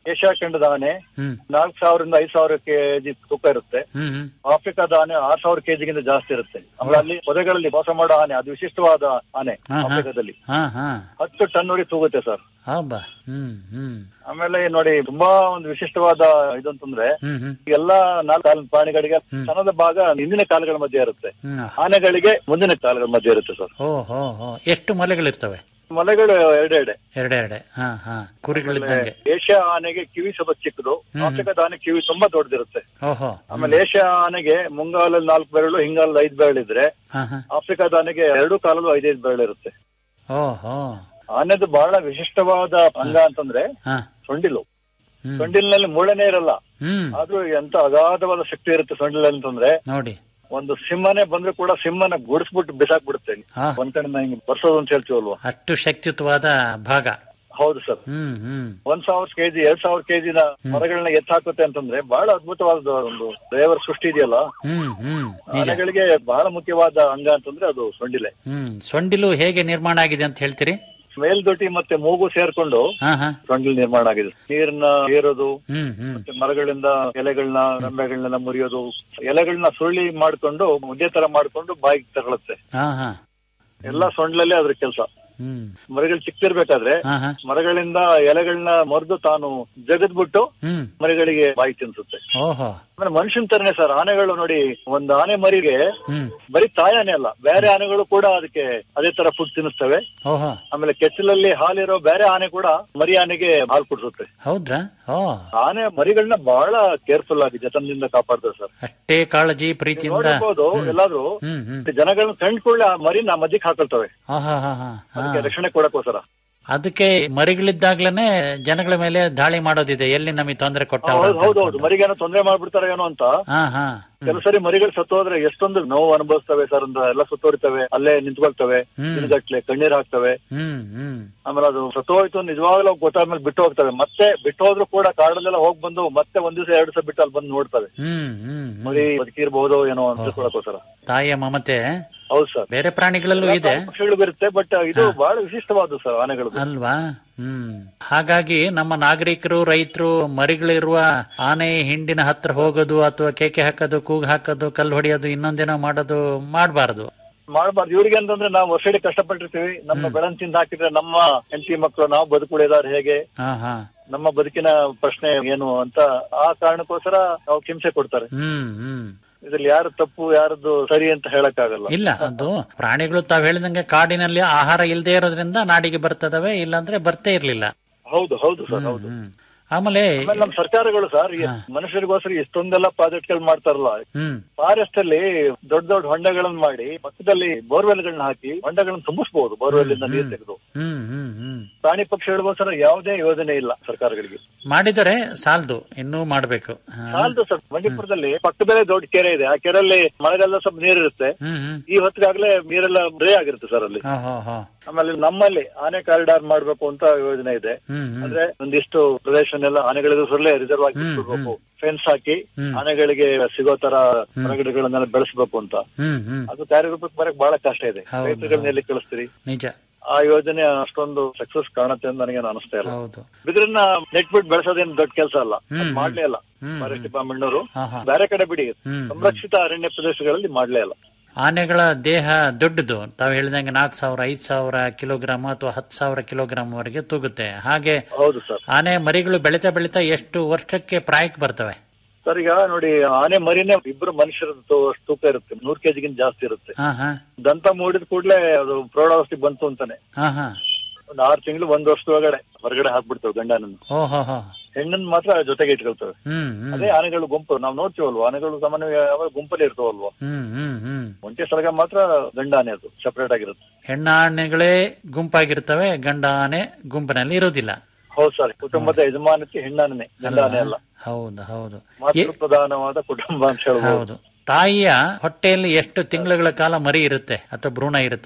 ಏಷ್ಯಾ ಖಂಡದ ಆನೆ ಹ್ಮ್ ನಾಲ್ಕು ಸಾವಿರದಿಂದ ಐದು ಸಾವಿರ ಕೆಜಿ ತೂಕ ಇರುತ್ತೆ ಹ್ಮ್ ಹ್ಮ್ ಆಫ್ರಿಕಾದ ಆನೆ ಆರ್ ಸಾವಿರ ಕೆಜಿಗಿಂತ ಜಾಸ್ತಿ ಇರುತ್ತೆ ಆಮೇಲೆ ಅಲ್ಲಿ ಪೊದೆಗಳಲ್ಲಿ ಮೋಸ ಮಾಡೋ ಆನೆ ಅದು ವಿಶಿಷ್ಟವಾದ ಆನೆ ಹಾ, ಹಾ. ಆಫ್ರಿಕಾದಲ್ಲಿ ಹಾ ಹಾ ಹತ್ತು ಟನ್ ವರೆಗೆ ತೂಗುತ್ತೆ ಸರ್ ಹಬ್ಬ ಹ್ಮ್ ಹ್ಮ್ ಆಮೇಲೆ ನೋಡಿ ತುಂಬಾ ಒಂದು ವಿಶಿಷ್ಟವಾದ ಇದು ಅಂತಂದ್ರೆ ಹ್ಮ್ ಹ್ಮ್ ಎಲ್ಲ ನಾಲ್ಕು ಕಾಲಿನ ಪ್ರಾಣಿಗಳಿಗೆ ಸ್ತನದ ಭಾಗ ಹಿಂದಿನ ಕಾಲುಗಳ ಮಧ್ಯೆ ಇರುತ್ತೆ ಹ್ಮ್ ಆನೆಗಳಿಗೆ ಮುಂದಿನ ಕಾಲುಗಳ ಮಧ್ಯೆ ಇರುತ್ತೆ ಸರ್ ಓ ಹೋ ಹೋ ಎಷ್ಟು ಮೊಲೆಗಳಿರ್ತವೆ ಮೊಲೆಗಳು ಎರಡೆರಡೆ ಎರಡೆರಡೆ ಹಾ ಹಾ ಕುರಿಗಳಿದ್ದಂಗೆ ಏಷ್ಯಾ ಆನೆಗೆ ಕಿವಿ ಸ್ವಲ್ಪ ಚಿಕ್ಕದು ಆಫ್ರಿಕಾದ ಆನೆ ಕಿವಿ ತುಂಬಾ ದೊಡ್ಡದಿರುತ್ತೆ ಓಹೋ ಆಮೇಲೆ ಏಷ್ಯಾ ಆನೆಗೆ ಮುಂಗಾಲಲ್ಲಿ ನಾಲ್ಕು ಬೆರಳು ಹಿಂಗಾಲಲ್ಲಿ ಐದು ಬೆರಳು ಇದ್ರೆ ಹಾ ಹಾ ಆಫ್ರಿಕಾದ ಆನೆಗೆ ಎರಡು ಕಾಲಲ್ಲೂ ಐದೈದು ಬೆರಳು ಇರುತ್ತೆ ಓಹೋ ಆನೆದು ಬಹಳ ವಿಶಿಷ್ಟವಾದ ಅಂಗ ಅಂತಂದ್ರೆ ಹಾ ಸೊಂಡಿಲು ಹ್ಮ್ ಸೊಂಡಿಲಿನಲ್ಲಿ ಮೂಳೆನೇ ಇರಲ್ಲ ಹ್ಮ್ ಆದ್ರೂ ಎಂತ ಅಗಾಧವಾದ ಶಕ್ತಿ ಇರುತ್ತೆ ಸೊಂಡಿಲಲ್ಲಿ ಅಂತಂದ್ರೆ ನೋಡಿ ಒಂದು ಸಿಂಹನೇ ಬಂದ್ರು ಕೂಡ ಸಿಂಹನ ಗುಡಿಸ್ಬಿಟ್ಟು ಬಿಸಾಕ್ಬಿಡುತ್ತೆ ಹಾ. ಒಂದ್ ಕಡೆ ಹಿಂಗೆ ಬರ್ಸೋದು ಅಂತ ಹೇಳ್ತೀವಲ್ವಾ ಅಷ್ಟು ಶಕ್ತಿಯುತವಾದ ಭಾಗ ಹೌದು ಸರ್ ಹ್ಮ್ ಹ್ಮ್ ಒಂದ್ ಸಾವಿರ ಕೆಜಿ ಎರಡ್ ಸಾವಿರ ಕೆಜಿನ ಮರಗಳನ್ನ ಎತ್ತಾಕುತ್ತೆ ಅಂತಂದ್ರೆ ಬಹಳ ಅದ್ಭುತವಾದ ಒಂದು ದೇವರ ಸೃಷ್ಟಿ ಇದೆಯಲ್ಲ ಹ್ಮ್ ಹ್ಮ್ ನಿಜ ಆನೆಗಳಿಗೆ ಬಹಳ ಮುಖ್ಯವಾದ ಅಂಗ ಅಂತಂದ್ರೆ ಅದು ಸೊಂಡಿಲೆ ಹ್ಮ್ ಸೊಂಡಿಲು ಹೇಗೆ ನಿರ್ಮಾಣ ಆಗಿದೆ ಅಂತ ಹೇಳ್ತೀರಿ ಮೇಲ್ದೊಟ್ಟಿ ಮತ್ತೆ ಮೂಗು ಸೇರ್ಕೊಂಡು ಹಾ ಹಾ ಸೊಂಡಿಲು ನಿರ್ಮಾಣ ಆಗಿದೆ ನೀರನ್ನ ಏರೋದು ಹ್ಮ್ ಹ್ಮ್ ಮತ್ತೆ ಮರಗಳಿಂದ ಎಲೆಗಳನ್ನ ರೆಂಬೆಗಳನ್ನೆಲ್ಲ ಮುರಿಯೋದು ಎಲೆಗಳನ್ನ ಸುಳ್ಳಿ ಮಾಡ್ಕೊಂಡು ಮುದ್ದೆ ತರ ಮಾಡ್ಕೊಂಡು ಬಾಯಿಗೆ ತಗೊಳುತ್ತೆ ಹಾ ಹಾ ಎಲ್ಲ ಸೊಂಡ್ಲಲ್ಲೇ ಅದ್ರ ಕೆಲಸ ಹ್ಮ್ ಮರಗಳು ಚಿಕ್ಕದಿರ್ಬೇಕಾದ್ರೆ ಹಾ ಹಾ ಮರಗಳಿಂದ ಎಲೆಗಳನ್ನ ಮರೆದು ತಾನು ಜಗದ್ಬಿಟ್ಟು ಹ್ಮ್ ಮರಿಗಳಿಗೆ ಬಾಯಿ ತಿನ್ಸುತ್ತೆ ಓಹೋ ಆಮೇಲೆ ಮನುಷ್ಯನ್ ತರನೇ ಸರ್ ಆನೆಗಳು ನೋಡಿ ಒಂದು ಆನೆ ಮರಿಗೆ ಹ್ಮ್ ಬರೀ ತಾಯಿ ಆನೆ ಅಲ್ಲ ಬೇರೆ ಆನೆಗಳು ಕೂಡ ಅದಕ್ಕೆ ಅದೇ ತರ ಫುಡ್ ತಿನ್ನಿಸ್ತವೆ ಓಹೋ ಆಮೇಲೆ ಕೆಚ್ಚಲಲ್ಲಿ ಹಾಲಿರೋ ಬೇರೆ ಆನೆ ಕೂಡ ಮರಿ ಆನೆಗೆ ಹಾಲು ಕುಡಿಸುತ್ತೆ ಹೌದ್ರಾ ಓ ಆನೆ ಮರಿಗಳನ್ನ ಬಹಳ ಕೇರ್ಫುಲ್ ಆಗಿ ಜತನದಿಂದ ಕಾಪಾಡ್ತಾರೆ ಸರ್ ಅಷ್ಟೇ ಕಾಳಜಿ ಪ್ರೀತಿಯಿಂದ ನೋಡಿರ್ಬೋದು ಎಲ್ಲಾದ್ರೂ ಹ್ಮ್ ಹ್ಮ್ ಜನಗಳನ್ನ ಕಂಡ್ಕೊಳ್ಳಿ ಆ ಮರಿನ ಮಧ್ಯಕ್ಕೆ ಹಾಕೊಳ್ತವೆ ಹಾ ಹಾ ಹಾ ಹಾ ಹಾ ಅದಕ್ಕೆ ರಕ್ಷಣೆ ಕೊಡಕ್ಕೋಸ್ಕರ ಅದಕ್ಕೆ ಮರಿಗಳಿದ್ದಾಗ್ಲೇನೆ ಜನಗಳ ಮೇಲೆ ದಾಳಿ ಮಾಡೋದಿದೆ ಎಲ್ಲಿ ನಮಗೆ ತೊಂದರೆ ಕೊಟ್ಟ ಹೌದು ಹೌದು ಹೌದು ಮರಿಗೇನೋ ತೊಂದರೆ ಮಾಡ್ಬಿಡ್ತಾರೆ ಏನೋ ಅಂತ ಹಾ ಹಾ ಕೆಲವು ಸರಿ ಮರಿಗಳು ಸತ್ತೋದ್ರೆ ಎಷ್ಟೊಂದು ನೋವು ಅನುಭವಿಸ್ತವೆ ಸರ್ ಅಂತ ಎಲ್ಲ ಸುತ್ತೋರಿತವೆ ಅಲ್ಲೇ ನಿಂತ್ಕೊಳ್ತವೆ ಹ್ಮ್. ದಿನಗಟ್ಲೆ ಕಣ್ಣೀರ್ ಹಾಕ್ತವೆ ಹ್ಮ್ ಹ್ಮ್ ಆಮೇಲೆ ಅದು ಸತ್ತೋಯ್ತು ನಿಜವಾಗ್ಲೂ ಗೊತ್ತಾದ್ಮೇಲೆ ಬಿಟ್ಟು ಹೋಗ್ತವೆ ಮತ್ತೆ ಬಿಟ್ಟು ಹೋದ್ರು ಕೂಡ ಕಾಡಲ್ಲೆಲ್ಲ ಹೋಗ್ ಬಂದು ಮತ್ತೆ ಒಂದ್ ದಿವಸ ಎರಡು ದಿವಸ ಬಿಟ್ಟು ಅಲ್ಲಿ ಬಂದು ನೋಡ್ತವೆ ಹ್ಮ್ ಹ್ಮ್ ಹ್ಮ್. ಮರಿ ಬದುಕಿರ್ಬಹುದು ಏನೋ ಅಂತ ತಿಳ್ಕೊಳಕ್ಕೋಸ್ಕರ ತಾಯಿಯ ಮಮತೆ ಹೌದು ಸರ್ ಬೇರೆ ಪ್ರಾಣಿಗಳಲ್ಲೂ ಇದೆ ಪಕ್ಷಿಗಳು ಬರುತ್ತೆ ಬಟ್ ಇದು ಬಹಳ ವಿಶಿಷ್ಟವಾದ ಸರ್ ಆನೆಗಳು ಅಲ್ವಾ ಹ್ಮ್ ಹಾಗಾಗಿ ನಮ್ಮ ನಾಗರಿಕರು ರೈತರು ಮರಿಗಳಿರುವ ಆನೆ ಹಿಂಡಿನ ಹತ್ರ ಹೋಗೋದು ಅಥವಾ ಕೇಕೆ ಹಾಕೋದು ಕೂಗು ಹಾಕೋದು ಕಲ್ಲು ಹೊಡೆಯೋದು ಇನ್ನೊಂದೇನೋ ಮಾಡೋದು ಮಾಡಬಾರದು ಮಾಡಬಾರ್ದು ಇವ್ರಿಗೆ ಅಂತಂದ್ರೆ ನಾವು ವರ್ಷಡಿ ಕಷ್ಟಪಟ್ಟಿರ್ತೀವಿ ನಮ್ಮ ಬೆಳನ್ ತಿಂದು ಹಾಕಿದ್ರೆ ನಮ್ಮ ಹೆಂಡತಿ ಮಕ್ಕಳು ನಾವು ಬದುಕುಳಿದಾರೆ ಹೇಗೆ ಹಾ ಹಾ ನಮ್ಮ ಬದುಕಿನ ಪ್ರಶ್ನೆ ಏನು ಅಂತ ಆ ಕಾರಣಕ್ಕೋಸ್ಕರ ನಾವು ಹಿಂಸೆ ಕೊಡ್ತಾರೆ ಹ್ಮ್ ಹ್ಮ್ ಇದ್ರಲ್ಲಿ ಯಾರು ತಪ್ಪು ಯಾರದ್ದು ಸರಿ ಅಂತ ಹೇಳಕ್ ಆಗಲ್ಲ ಇಲ್ಲ ಅದು ಪ್ರಾಣಿಗಳು ತಾವ್ ಹೇಳಿದಂಗೆ ಕಾಡಿನಲ್ಲಿ ಆಹಾರ ಇಲ್ಲದೆ ಇರೋದ್ರಿಂದ ನಾಡಿಗೆ ಬರ್ತದವೆ ಇಲ್ಲಾಂದ್ರೆ ಬರ್ತೇ ಇರ್ಲಿಲ್ಲ ಹೌದು ಹೌದು ಸರ್ ಹೌದು ಹ್ಮ್ ಆಮೇಲೆ ಆಮೇಲೆ ನಮ್ಮ ಸರ್ಕಾರಗಳು ಸರ್ ಈ ಮನುಷ್ಯರಿಗೋಸ್ಕರ ಇಷ್ಟೊಂದೆಲ್ಲ ಪ್ರಾಜೆಕ್ಟ್ಗಳು ಮಾಡ್ತಾರಲ್ಲ ಹ್ಮ್ ಫಾರೆಸ್ಟ್ ಅಲ್ಲಿ ದೊಡ್ಡ ದೊಡ್ಡ ಹೊಂಡಗಳನ್ನ ಮಾಡಿ ಪಕ್ಕದಲ್ಲಿ ಬೋರ್ವೆಲ್ ಗಳನ್ನ ಹಾಕಿ ಹೊಂಡಗಳನ್ನ ತುಂಬಿಸಬಹುದು ಬೋರ್ವೆಲ್ ಇಂದ ನೀರು ತೆಗೆದು ಹ್ಮ್ ಹ್ಮ್ ಹ್ಮ್ ಪ್ರಾಣಿ ಪಕ್ಷಿಗಳಿಗೋಸ್ಕರ ಯಾವುದೇ ಯೋಜನೆ ಇಲ್ಲ ಸರ್ಕಾರಗಳಿಗೆ ಮಾಡಿದರೆ ಸಾಲದು ಇನ್ನೂ ಮಾಡ್ಬೇಕು ಹಾ. ಸಾಲದು ಸರ್ ಬಂಡೀಪುರದಲ್ಲಿ ಪಕ್ಕದಲ್ಲೇ ದೊಡ್ಡ ಕೆರೆ ಇದೆ ಆ ಕೆರೆಯಲ್ಲಿ ಮಳೆಗಾಲ ಸ್ವಲ್ಪ ನೀರಿರುತ್ತೆ ಹ್ಮ್ ಹ್ಮ್ ಈ ಹೊತ್ತಿಗಾಗ್ಲೇ ನೀರೆಲ್ಲ ಡ್ರೈ ಆಗಿರುತ್ತೆ ಸರ್ ಅಲ್ಲಿ ಹೋ ಹೋ ಹೋ ಆಮೇಲೆ ನಮ್ಮಲ್ಲಿ ಆನೆ ಕಾರಿಡಾರ್ ಮಾಡ್ಬೇಕು ಅಂತ ಯೋಜನೆ ಇದೆ ಹ್ಮ್ ಹ್ಮ್ ಅಂದ್ರೆ ಒಂದಿಷ್ಟು ಪ್ರದೇಶನೆಲ್ಲ ಆನೆಗಳಿಗೋಸ್ಕರಲ್ಲೇ ರಿಸರ್ವ್ ಆಗಿ ಬಿಟ್ಬಿಡ್ಬೇಕು ಫೆನ್ಸ್ ಹಾಕಿ ಆನೆಗಳಿಗೆ ಸಿಗೋ ತರ ಮರಗಿಡಗಳನ್ನೆಲ್ಲ ಬೆಳೆಸಬೇಕು ಅಂತ ಹ್ಮ್ ಹ್ಮ್ ಅದು ಕಾರ್ಯರೂಪಕ್ಕೆ ಬರಕ್ ಬಹಳ ಕಷ್ಟ ಇದೆ ಹೌದು, ರೈತರುಗಳನ್ನ ಎಲ್ಲಿ ಕಳಿಸ್ತೀರಿ ನಿಜ ಆ ಯೋಜನೆ ಅಷ್ಟೊಂದು ಸಕ್ಸಸ್ ಕಾಣುತ್ತೆ ಅಂತ ನನಗೇನು ಅನಿಸ್ತಾ ಇಲ್ಲ ಹೌದು ಬಿದ್ರನ್ನ ನೆಟ್ ಬಿಟ್ಟು ಬೆಳೆಸೋದೇನು ದೊಡ್ಡ ಕೆಲಸ ಅಲ್ಲ ಅದ್ ಹ್ಮ್. ಮಾಡ್ಲೇ ಇಲ್ಲ ಹ್ಮ್. ಫಾರೆಸ್ಟ್ ಡಿಪಾರ್ಟ್ಮೆಂಟ್ನವರು ಹಾ ಹಾ ಬೇರೆ ಕಡೆ ಬಿಡಿ ಹ್ಮ್. ಸಂರಕ್ಷಿತ ಅರಣ್ಯ ಪ್ರದೇಶಗಳಲ್ಲಿ ಮಾಡ್ಲೇ ಇಲ್ಲ ಆನೆಗಳ ದೇಹ ದೊಡ್ಡದು ತಾವು ಹೇಳಿದಂಗೆ ನಾಲ್ಕು ಸಾವಿರ ಐದು ಸಾವಿರ ಕಿಲೋಗ್ರಾಮ್ ಅಥವಾ ಹತ್ತು ಸಾವಿರ ಕಿಲೋಗ್ರಾಮ್ ವರೆಗೆ ತೂಗುತ್ತೆ ಹಾಗೆ ಹೌದು ಸರ್ ಆನೆ ಮರಿಗಳು ಬೆಳಿತಾ ಬೆಳಿತಾ ಎಷ್ಟು ವರ್ಷಕ್ಕೆ ಪ್ರಾಯಕ್ಕೆ ಬರ್ತವೆ ಸರ್ ಈಗ ನೋಡಿ ಆನೆ ಮರಿನೇ ಇಬ್ರು ಮನುಷ್ಯರ ತೂಕ ಇರುತ್ತೆ ನೂರ್ ಕೆಜಿಗಿಂತ ಜಾಸ್ತಿ ಇರುತ್ತೆ ಹಾ ಹಾ ದಂತ ಮೂಡಿದ ಕೂಡಲೇ ಅದು ಪ್ರೌಢಾವಸ್ಥೆಗೆ ಬಂತು ಅಂತಾನೆ ಹಾ ಹಾ ಒಂದ್ ಆರು ತಿಂಗಳು ಒಂದ್ ವರ್ಷದೊಳಗಡೆ ಹೊರಗಡೆ ಹಾಕ್ಬಿಡ್ತವೆ ಗಂಡನನ್ನು ಓ ಹೋ ಹೋ ಹೆಣ್ಣನ್ ಮಾತ್ರ ಜೊತೆಗೆ ಇಟ್ಕೊಳ್ತವೆ ಹ್ಮ್ ಹ್ಮ್ ಅದೇ ಆನೆಗಳು ಗುಂಪು ನಾವು ನೋಡ್ತೀವಲ್ವಾ ಆನೆಗಳು ಸಾಮಾನ್ಯವಾಗಿ ಯಾವಾಗ ಗುಂಪಲ್ಲಿ ಇರ್ತಾವಲ್ವಾ ಹ್ಮ್ ಹ್ಮ್ ಹ್ಮ್ ಒಂಟೆ ಸಲಗ ಮಾತ್ರ ಗಂಡ ಆನೆ ಅದು ಸಪರೇಟ್ ಆಗಿರುತ್ತೆ ಹೆಣ್ಣಾನೆಗಳೇ ಗುಂಪಾಗಿರ್ತವೆ ಗಂಡ ಆನೆ ಗುಂಪಿನಲ್ಲಿ ಇರೋದಿಲ್ಲ ಹೌದು ಸರ್ ಕುಟುಂಬದ ಯಜಮಾನತಿ ಹೆಣ್ಣಾನೆ ಗಂಡ ಆನೆ ಅಲ್ಲ ಹೌದು ಹೌದು ಮಾತೃ ಪ್ರಧಾನವಾದ ಕುಟುಂಬ ಅಂತ ಹೇಳ್ಬೋದು ಹೌದು ತಾಯಿಯ ಹೊಟ್ಟೆಯಲ್ಲಿ ಎಷ್ಟು ತಿಂಗಳುಗಳ ಕಾಲ ಮರಿ ಇರುತ್ತೆ ಅಥವಾ ಭ್ರೂಣ ಇರುತ್ತೆ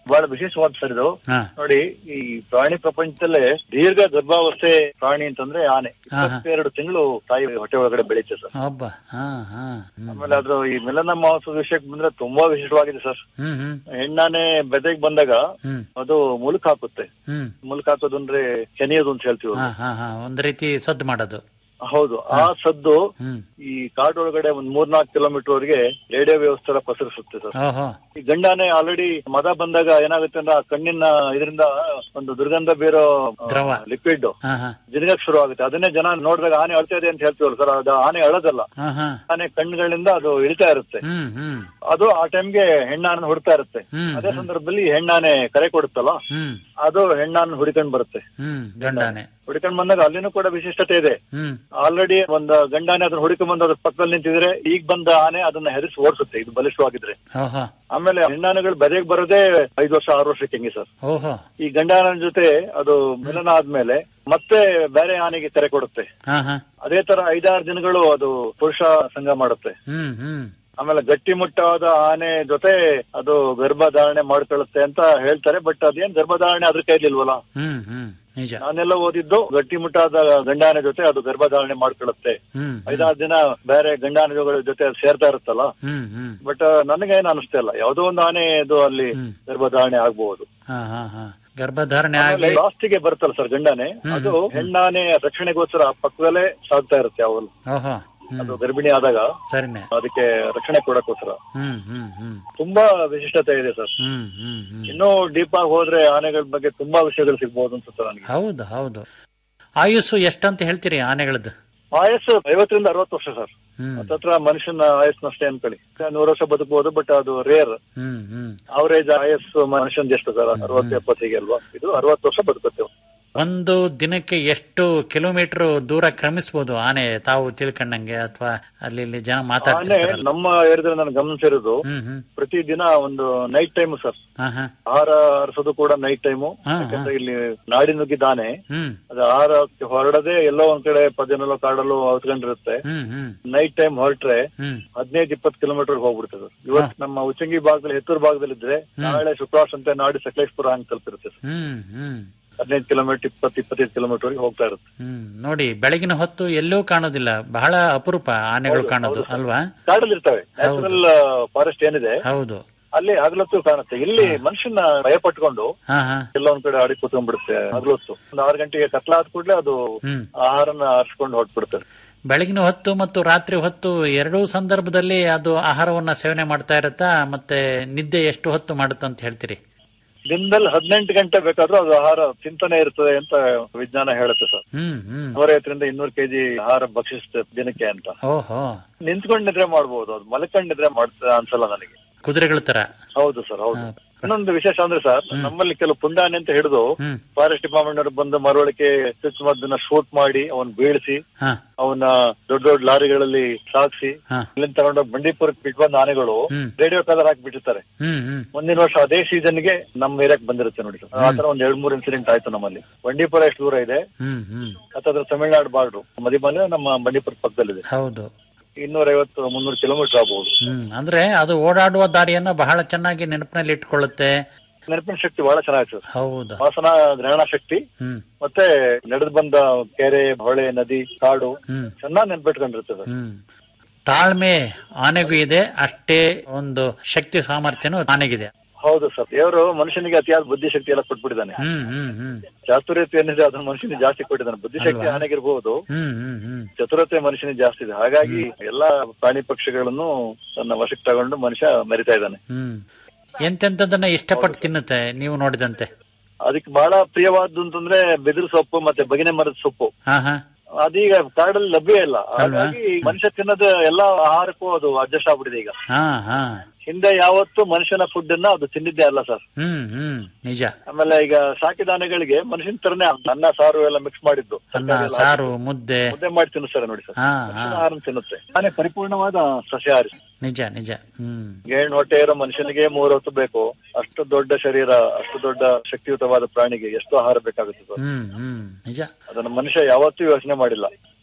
ಬಹಳ ವಿಶೇಷವಾದ ಸರ್ ಇದು ಹಾ ನೋಡಿ ಈ ಪ್ರಾಣಿ ಪ್ರಪಂಚದಲ್ಲೇ ದೀರ್ಘ ಗರ್ಭಾವಸ್ಥೆ ಪ್ರಾಣಿ ಅಂತಂದ್ರೆ ಆನೆ ಹಾ, ಹಾ. ಇಪ್ಪತ್ತೆರಡು ತಿಂಗಳು ತಾಯಿ ಹೊಟ್ಟೆ ಒಳಗಡೆ ಬೆಳೀತೆ ಸರ್ ಒಬ್ಬ ಹಾ ಹಾ ಹ್ಮ್ ಆಮೇಲೆ ಅದು ಈ ಮಿಲನ ಮಹೋತ್ಸವ ವಿಷಯಕ್ಕೆ ಬಂದ್ರೆ ತುಂಬಾ ವಿಶೇಷವಾಗಿದೆ ಸರ್ ಹ್ಮ್ ಹ್ಮ್ ಹೆಣ್ಣಾನೆ ಬೆದೆಗೆ ಬಂದಾಗ ಹ್ಮ್ ಅದು ಮುಲುಕ್ ಹಾಕುತ್ತೆ ಹ್ಮ್ ಮುಲುಕ್ ಹಾಕೋದು ಅಂದ್ರೆ ಕೆನೆಯೋದು ಅಂತ ಹೇಳ್ತೀವಿ ಹಾ ಹಾ ಹಾ ಒಂದ್ ರೀತಿ ಸದ್ದು ಮಾಡೋದು ಹೌದು ಆ ಸದ್ದು ಹ್ಮ್ ಈ ಕಾಡೊಳಗಡೆ ಒಂದ್ ಮೂರ್ನಾಲ್ಕು ಕಿಲೋಮೀಟರ್ ವರೆಗೆ ರೇಡಿಯೋ ವ್ಯವಸ್ಥೆ ಪಸರಿಸುತ್ತೆ ಸರ್ ಓಹೋ ಈ ಗಂಡಾನೆ ಆಲ್ರೆಡಿ ಮದ ಬಂದಾಗ ಏನಾಗುತ್ತೆ ಅಂದ್ರೆ ಆ ಕಣ್ಣಿನ ಇದರಿಂದ ಒಂದು ದುರ್ಗಂಧ ಬೀರೋ ದ್ರವ. ಲಿಕ್ವಿಡ್ ಹಾ ಹಾ ಜಿನಗಕ್ ಶುರು ಆಗುತ್ತೆ ಅದನ್ನೇ ಜನ ನೋಡಿದಾಗ ಆನೆ ಅಳ್ತಾ ಇದೆ ಅಂತ ಹೇಳ್ತೀವಲ್ಲ ಸರ್ ಅದು ಆನೆ ಅಳೋದಲ್ಲ ಹಾ ಹಾ ಆನೆ ಕಣ್ಣುಗಳಿಂದ ಅದು ಇಳಿತಾ ಇರುತ್ತೆ ಹ್ಮ್ ಹ್ಮ್ ಅದು ಆ ಟೈಮ್ಗೆ ಹೆಣ್ಣಾನ ಹುಡ್ತಾ ಇರುತ್ತೆ ಹ್ಮ್, ಅದೇ ಸಂದರ್ಭದಲ್ಲಿ ಹೆಣ್ಣಾನೆ ಕರೆ ಕೊಡುತ್ತಲ್ಲ ಹ್ಮ್ ಅದು ಹೆಣ್ಣಾನ ಹುಡಿಕೊಂಡ್ ಬರುತ್ತೆ ಹ್ಮ್ ಗಂಡಾನೆ ಹುಡ್ಕೊಂಡ್ ಬಂದಾಗ ಅಲ್ಲಿನೂ ಕೂಡ ವಿಶಿಷ್ಟತೆ ಇದೆ ಹ್ಮ್ ಆಲ್ರೆಡಿ ಒಂದು ಗಂಡಾನೆ ಅದನ್ನ ಹುಡುಕ ಬಂದು ಅದ್ರ ಪಕ್ಕದಲ್ಲಿ ನಿಂತಿದ್ರೆ ಈಗ ಬಂದ ಆನೆ ಅದನ್ನ ಹೆರಿಸಿ ಓಡಿಸುತ್ತೆ ಇದು ಬಲಿಷ್ಠವಾಗಿದ್ರೆ ಓಹೋ ಆಮೇಲೆ ಹೆಣ್ಣಾನೆಗಳು ಬೆದೆಗೆ ಬರೋದೇ ಐದು ವರ್ಷ ಆರು ವರ್ಷಕ್ಕೆ ಹೆಂಗೆ ಸರ್ ಓಹೋ ಈ ಗಂಡಾನ ಜೊತೆ ಅದು ಮಿಲನ ಆದ್ಮೇಲೆ ಮತ್ತೆ ಬೇರೆ ಆನೆಗೆ ಕರೆ ಕೊಡುತ್ತೆ ಹಾ ಹಾ ಅದೇ ತರ ಐದಾರು ದಿನಗಳು ಅದು ಪುರುಷ ಸಂಘ ಮಾಡುತ್ತೆ ಹ್ಮ್ ಹ್ಮ್ ಆಮೇಲೆ ಗಟ್ಟಿಮುಟ್ಟಾದ ಆನೆ ಜೊತೆ ಅದು ಗರ್ಭಧಾರಣೆ ಮಾಡ್ಕೊಳ್ಳುತ್ತೆ ಅಂತ ಹೇಳ್ತಾರೆ ಬಟ್ ಅದೇನ್ ಗರ್ಭಧಾರಣೆ ಅದ್ರ ಕೈಲಿಲ್ವಲ್ಲ ಹ್ಮ್ ಹ್ಮ್ ನಿಜ ನಾನೆಲ್ಲ ಓದಿದ್ದು ಗಟ್ಟಿಮುಟ್ಟಾದ ಗಂಡಾನೆ ಜೊತೆ ಅದು ಗರ್ಭಧಾರಣೆ ಮಾಡ್ಕೊಳ್ಳುತ್ತೆ ಹ್ಮ್ ಐದಾರು ದಿನ ಬೇರೆ ಗಂಡಾನೆಗಳ ಜೊತೆ ಅದು ಸೇರ್ತಾ ಇರುತ್ತಲ್ಲ ಹ್ಮ್ ಹ್ಮ್ ಬಟ್ ನನಗೇನು ಅನಿಸ್ತಾ ಇಲ್ಲ ಯಾವುದೋ ಒಂದು ಆನೆ ಇದು ಅಲ್ಲಿ ಗರ್ಭಧಾರಣೆ ಆಗ್ಬಹುದು ಹಾ ಹಾ ಹಾ ಗರ್ಭಧಾರಣೆ ಆಗಿ ಲಾಸ್ಟಿಗೆ ಬರುತ್ತಲ್ಲ ಸರ್ ಗಂಡಾನೆ ಅದು ಹೆಣ್ಣಾನೆ ರಕ್ಷಣೆಗೋಸ್ಕರ ಪಕ್ಕದಲ್ಲೇ ಸಾಗ್ತಾ ಇರುತ್ತೆ ಅವಳು ಓಹೋ ಹ್ಮ್ ಅದು ಗರ್ಭಿಣಿ ಆದಾಗ ಸರಿನೆ ಅದಕ್ಕೆ ರಕ್ಷಣೆ ಕೊಡಕ್ಕೋಸ್ಕರ ಹ್ಮ್ ಹ್ಮ್ ಹ್ಮ್ ತುಂಬಾ ವಿಶಿಷ್ಟತೆ ಇದೆ ಸರ್ ಹ್ಮ್ ಹ್ಮ್ ಹ್ಮ್ ಇನ್ನೂ ಡೀಪ್ ಆಗಿ ಹೋದ್ರೆ ಆನೆಗಳ ಬಗ್ಗೆ ತುಂಬಾ ವಿಷಯಗಳು ಸಿಗ್ಬೋದು ಅನ್ಸುತ್ತೆ ನನಗೆ ಹೌದು ಹೌದು ಆಯುಸ್ಸು ಎಷ್ಟಂತ ಹೇಳ್ತೀರಿ ಆನೆಗಳದ್ದು ಆಯಸ್ಸು ಐವತ್ತರಿಂದ ಅರವತ್ತು ವರ್ಷ ಸರ್ ಹ್ಮ್ ಹತ್ತತ್ರ ಮನುಷ್ಯನ ಆಯಸ್ನಷ್ಟೇ ಅನ್ಕೊಳ್ಳಿ ನೂರು ವರ್ಷ ಬದುಕಬಹುದು ಬಟ್ ಅದು ರೇರ್ ಹ್ಮ್ ಹ್ಮ್ ಅವರೇಜ್ ಆಯಸ್ಸು ಮನುಷ್ಯನ್ ಎಷ್ಟು ಸರ್ ಅರವತ್ತು ಎಪ್ಪತ್ತಿಗೆ ಅಲ್ವಾ ಇದು ಅರವತ್ತು ವರ್ಷ ಬದುಕುತ್ತೆ ಒಂದು ದಿನಕ್ಕೆ ಎಷ್ಟು ಕಿಲೋಮೀಟರ್ ದೂರ ಕ್ರಮಿಸಬಹುದು ಆನೆ ತಾವು ತಿಳ್ಕೊಂಡಂಗೆ ಅಥವಾ ಅಲ್ಲಿ ಇಲ್ಲಿ ಜನ ಆನೆ ಮಾತಾಡ್ತಿರ್ತಾರಲ್ಲ ನಮ್ಮ ಏರಿಯಾದಲ್ಲಿ ನಾನು ಗಮನಿಸಿರೋದು ಹ್ಮ್ ಹ್ಮ್ ಪ್ರತಿ ದಿನ ಒಂದು ನೈಟ್ ಟೈಮ್ ಸರ್ ಹಾ ಹಾ ಆಹಾರ ಅರಸೋದು ಕೂಡ ನೈಟ್ ಟೈಮು ಹಾ, ಹಾ. ಯಾಕಂದ್ರೆ ಇಲ್ಲಿ ನಾಡಿ ನುಗ್ಗಿದ ಆನೆ ಹ್ಮ್ ಅದು ಆಹಾರ ಹೊರಡದೆ ಎಲ್ಲೋ ಒಂದ್ ಕಡೆ ಪದನಲ್ಲೋ ಕಾಡಲ್ಲೋ ಔತ್ಕೊಂಡಿರುತ್ತೆ ಹ್ಮ್ ಹ್ಮ್ ನೈಟ್ ಟೈಮ್ ಹೊರಟ್ರೆ ಹ್ಮ್ ಹದಿನೈದು ಇಪ್ಪತ್ತು ಕಿಲೋಮೀಟರ್ ಹೋಗ್ಬಿಡ್ತದೆ ಇವತ್ತು ನಮ್ಮ ಉಚ್ಚಂಗಿ ಭಾಗದಲ್ಲಿ ಹೆತ್ತೂರು ಭಾಗದಲ್ಲಿ ಇದ್ರೆ ನಾಳೆ ಶುಕ್ರವಾರ ಸಂತೆ ನಾಡಿ ಸಕಲೇಶ್ಪುರ ಹಂಗ್ ತಲುಪಿರುತ್ತೆ ಸರ್ ಹ್ಮ್ ಹ್ಮ್ ಹದಿನೈದು ಕಿಲೋಮೀಟರ್ ಇಪ್ಪತ್ತು ಇಪ್ಪತ್ತೈದು ಕಿಲೋಮೀಟರ್ ಹೋಗ್ತಾ ಇರುತ್ತೆ ಹ್ಮ್ ನೋಡಿ ಬೆಳಗಿನ ಹೊತ್ತು ಎಲ್ಲೂ ಕಾಣೋದಿಲ್ಲ ಬಹಳ ಅಪರೂಪ ಆನೆಗಳು ಕಾಣೋದು ಅಲ್ವಾ ಕಾಡಲ್ಲಿ ಇರ್ತವೆ ನ್ಯಾಚುರಲ್ ಫಾರೆಸ್ಟ್ ಏನಿದೆ ಹೌದು ಅಲ್ಲಿ ಹಗಲೊತ್ತು ಕಾಣುತ್ತೆ ಇಲ್ಲಿ ಮನುಷ್ಯನ ಭಯ ಪಟ್ಕೊಂಡು ಹಾ ಹಾ ಎಲ್ಲ ಒಂದ್ ಕಡೆ ಆಡಿ ಕೂತ್ಕೊಂಡ್ಬಿಡುತ್ತೆ ಹಗಲೊತ್ತು ಒಂದು ಆರು ಗಂಟೆಗೆ ಕತ್ಲಾದ ಕೂಡಲೇ ಅದು ಹ್ಮ್ ಆಹಾರನ ಆರಿಸ್ಕೊಂಡು ಹೊಟ್ಬಿಡುತ್ತೆ ಬೆಳಗಿನ ಹೊತ್ತು ಮತ್ತು ರಾತ್ರಿ ಹೊತ್ತು ಎರಡೂ ಸಂದರ್ಭದಲ್ಲಿ ಅದು ಆಹಾರವನ್ನ ಸೇವನೆ ಮಾಡ್ತಾ ಇರತ್ತಾ ಮತ್ತೆ ನಿದ್ದೆ ಎಷ್ಟು ಹೊತ್ತು ಮಾಡುತ್ತೆ ಅಂತ ಹೇಳ್ತೀರಿ ದಿನದಲ್ಲಿ ಹದಿನೆಂಟು ಗಂಟೆ ಬೇಕಾದ್ರೂ ಅದು ಆಹಾರ ತಿಂತಾನೆ ಇರ್ತದೆ ಅಂತ ವಿಜ್ಞಾನ ಹೇಳುತ್ತೆ ಸರ್ ಹ್ಮ್ ಹ್ಮ್ ನೂರೈವತ್ತರಿಂದ ಇನ್ನೂರು ಕೆಜಿ ಆಹಾರ ಭಕ್ಷಿಸುತ್ತೆ ದಿನಕ್ಕೆ ಅಂತ ಓಹೋ ನಿಂತ್ಕೊಂಡ್ ನಿದ್ರೆ ಮಾಡ್ಬೋದು ಅದು ಮಲ್ಕೊಂಡ್ ನಿದ್ರೆ ಮಾಡ್ತದೆ ಅನ್ಸಲ್ಲ ನನಗೆ ಕುದುರೆಗಳ ತರ ಹೌದು ಸರ್ ಹೌದು ಇನ್ನೊಂದು ವಿಶೇಷ ಅಂದ್ರೆ ಸರ್ ನಮ್ಮಲ್ಲಿ ಕೆಲವು ಪುಂಡಾನೆ ಅಂತ ಹಿಡಿದು ಹ್ಮ್ ಫಾರೆಸ್ಟ್ ಡಿಪಾರ್ಟ್ಮೆಂಟ್ ಅವರು ಬಂದು ಮರವಳಿಕೆ ಚುಚ್ಚುಮದ್ದನ್ನ ಶೂಟ್ ಮಾಡಿ ಅವನ್ ಬೀಳಿಸಿ ಹಾ ಅವನ್ನ ದೊಡ್ಡ ದೊಡ್ಡ ಲಾರಿಗಳಲ್ಲಿ ಸಾಗಿಸಿ ಹಾ ಇಲ್ಲಿಂದ ತಗೊಂಡು ಬಂಡೀಪುರಕ್ಕೆ ಬಿಟ್ಟು ಬಂದ ಆನೆಗಳು ಹ್ಮ್. ರೇಡಿಯೋ ಕಲರ್ ಹಾಕ್ಬಿಟ್ಟಿರ್ತಾರೆ ಹ್ಮ್ ಹ್ಮ್ ಮುಂದಿನ ವರ್ಷ ಅದೇ ಸೀಸನ್ಗೆ ನಮ್ಮ ಏರಿಯಾಕ್ ಬಂದಿರುತ್ತೆ ನೋಡಿ ಸರ್ ಆತರ ಒಂದ್ ಎರಡ್ ಮೂರ್ ಇನ್ಸಿಡೆಂಟ್ ಆಯ್ತು ನಮ್ಮಲ್ಲಿ ಬಂಡೀಪುರ ಎಷ್ಟು ದೂರ ಇದೆ ಹ್ಮ್ ಹ್ಮ್ ಹತ್ತತ್ರ ತಮಿಳ್ನಾಡು ಬಾರ್ಡ್ರು ಮದಿಮಲೆ ನಮ್ಮ ಬಂಡೀಪುರ ಪಕ್ಕದಲ್ಲಿದೆ ಹೌದು ಇನ್ನೂರ ಐವತ್ತು ಮುನ್ನೂರು ಕಿಲೋಮೀಟರ್ ಆಗಬಹುದು ಹ್ಮ್ ಅಂದ್ರೆ ಅದು ಓಡಾಡುವ ದಾರಿಯನ್ನ ಬಹಳ ಚೆನ್ನಾಗಿ ನೆನಪಿನಲ್ಲಿ ಇಟ್ಕೊಳ್ಳುತ್ತೆ ನೆನಪಿನ ಶಕ್ತಿ ಬಹಳ ಚೆನ್ನಾಗಿದೆ ಸರ್ ಹೌದು ವಾಸನ ಗ್ರಹಣ ಶಕ್ತಿ ಹ್ಮ್ ಮತ್ತೆ ನಡೆದು ಬಂದ ಕೆರೆ ಹೊಳೆ ನದಿ ಕಾಡು ಹ್ಮ್ ಚೆನ್ನಾಗಿ ನೆನ್ಪಿಟ್ಕೊಂಡಿರುತ್ತೆ ಸರ್ ಹ್ಮ್ ತಾಳ್ಮೆ ಆನೆಗೂ ಇದೆ ಅಷ್ಟೇ ಒಂದು ಶಕ್ತಿ ಸಾಮರ್ಥ್ಯನೂ ಆನೆಗಿದೆ ಹೌದು ಸರ್ ದೇವರು ಮನುಷ್ಯನಿಗೆ ಅತಿಯಾದ ಬುದ್ಧಿಶಕ್ತಿ ಎಲ್ಲ ಕೊಟ್ಬಿಟ್ಟಿದ್ದಾನೆ ಹ್ಮ್ ಹ್ಮ್ ಹ್ಮ್ ಚಾತುರ್ಯತೆ ಏನಿದೆ ಅದನ್ನ ಮನುಷ್ಯನಿಗೆ ಜಾಸ್ತಿ ಕೊಟ್ಟಿದ್ದಾನೆ ಬುದ್ಧಿಶಕ್ತಿ ಅಲ್ವಾ? ಆನೆಗಿರ್ಬಹುದು ಹ್ಮ್ ಹ್ಮ್ ಹ್ಮ್ ಚತುರತೆ ಮನುಷ್ಯನಿಗೆ ಜಾಸ್ತಿ ಇದೆ ಹಾಗಾಗಿ ಎಲ್ಲಾ ಪ್ರಾಣಿ ಪಕ್ಷಿಗಳನ್ನು ತನ್ನ ವಶಕ್ಕೆ ತಗೊಂಡು ಮನುಷ್ಯ ಮೆರಿತಾ ಇದ್ದಾನೆ ಹ್ಮ್ ಎಂತೆಂತದನ್ನ ಇಷ್ಟಪಟ್ಟು ತಿನ್ನುತ್ತೆ ನೀವು ನೋಡಿದಂತೆ ಅದಕ್ಕೆ ಬಹಳ ಪ್ರಿಯವಾದ್ದು ಅಂತಂದ್ರೆ ಬೆದಿರು ಸೊಪ್ಪು ಮತ್ತೆ ಬಗಿನೆ ಮರದ ಸೊಪ್ಪು ಹಾ ಹಾ ಅದೀಗ ಕಾಡಲ್ಲಿ ಲಭ್ಯ ಇಲ್ಲ ಹಾಗಾಗಿ ಮನುಷ್ಯ ತಿನ್ನೋದು ಎಲ್ಲಾ ಆಹಾರಕ್ಕೂ ಅದು ಅಡ್ಜಸ್ಟ್ ಆಗ್ಬಿಟ್ಟಿದೆ ಈಗ ಹಾ ಹಾ ಹಿಂದೆ ಯಾವತ್ತು ಮನುಷ್ಯನ ಫುಡ್ ಅನ್ನ ಅದು ತಿಂದಿದ್ದೇ ಅಲ್ಲ ಸರ್ ಹ್ಮ್ ಹ್ಮ್ ನಿಜ ಆಮೇಲೆ ಈಗ ಸಾಕಿದ ಆನೆಗಳಿಗೆ ಮನುಷ್ಯನ ತರನೇ ಅನ್ನ ಸಾರು ಎಲ್ಲ ಮಿಕ್ಸ್ ಮಾಡಿದ್ದು ಅನ್ನ ತರಕಾರಿ ಎಲ್ಲ ಸಾರು ಮುದ್ದೆ ಮುದ್ದೆ ಮಾಡಿ ತಿನ್ನಿಸ್ತಾರೆ ನೋಡಿ ಸರ್ ಹಾ ಹಾ ಮನುಷ್ಯನ ಆಹಾರ ತಿನ್ನುತ್ತೆ ಆನೆ ಪರಿಪೂರ್ಣವಾದ ಸಸ್ಯಾಹಾರಿ ನಿಜ ನಿಜ ಹ್ಮ್ ಗೇಣ್ ಹೊಟ್ಟೆ ಇರೋ ಮನುಷ್ಯನಿಗೆ ಮೂರ್ ಹೊತ್ತು ಬೇಕು ಅಷ್ಟು ದೊಡ್ಡ ಶರೀರ ಅಷ್ಟು ದೊಡ್ಡ ಶಕ್ತಿಯುತವಾದ ಪ್ರಾಣಿಗೆ ಎಷ್ಟು ಆಹಾರ ಬೇಕಾಗುತ್ತೆ ಸರ್ ಹ್ಮ್ ಹ್ಮ್ ನಿಜ ಅದನ್ನ ಮನುಷ್ಯ ಯಾವತ್ತೂ ಯೋಚನೆ ಮಾಡಿಲ್ಲ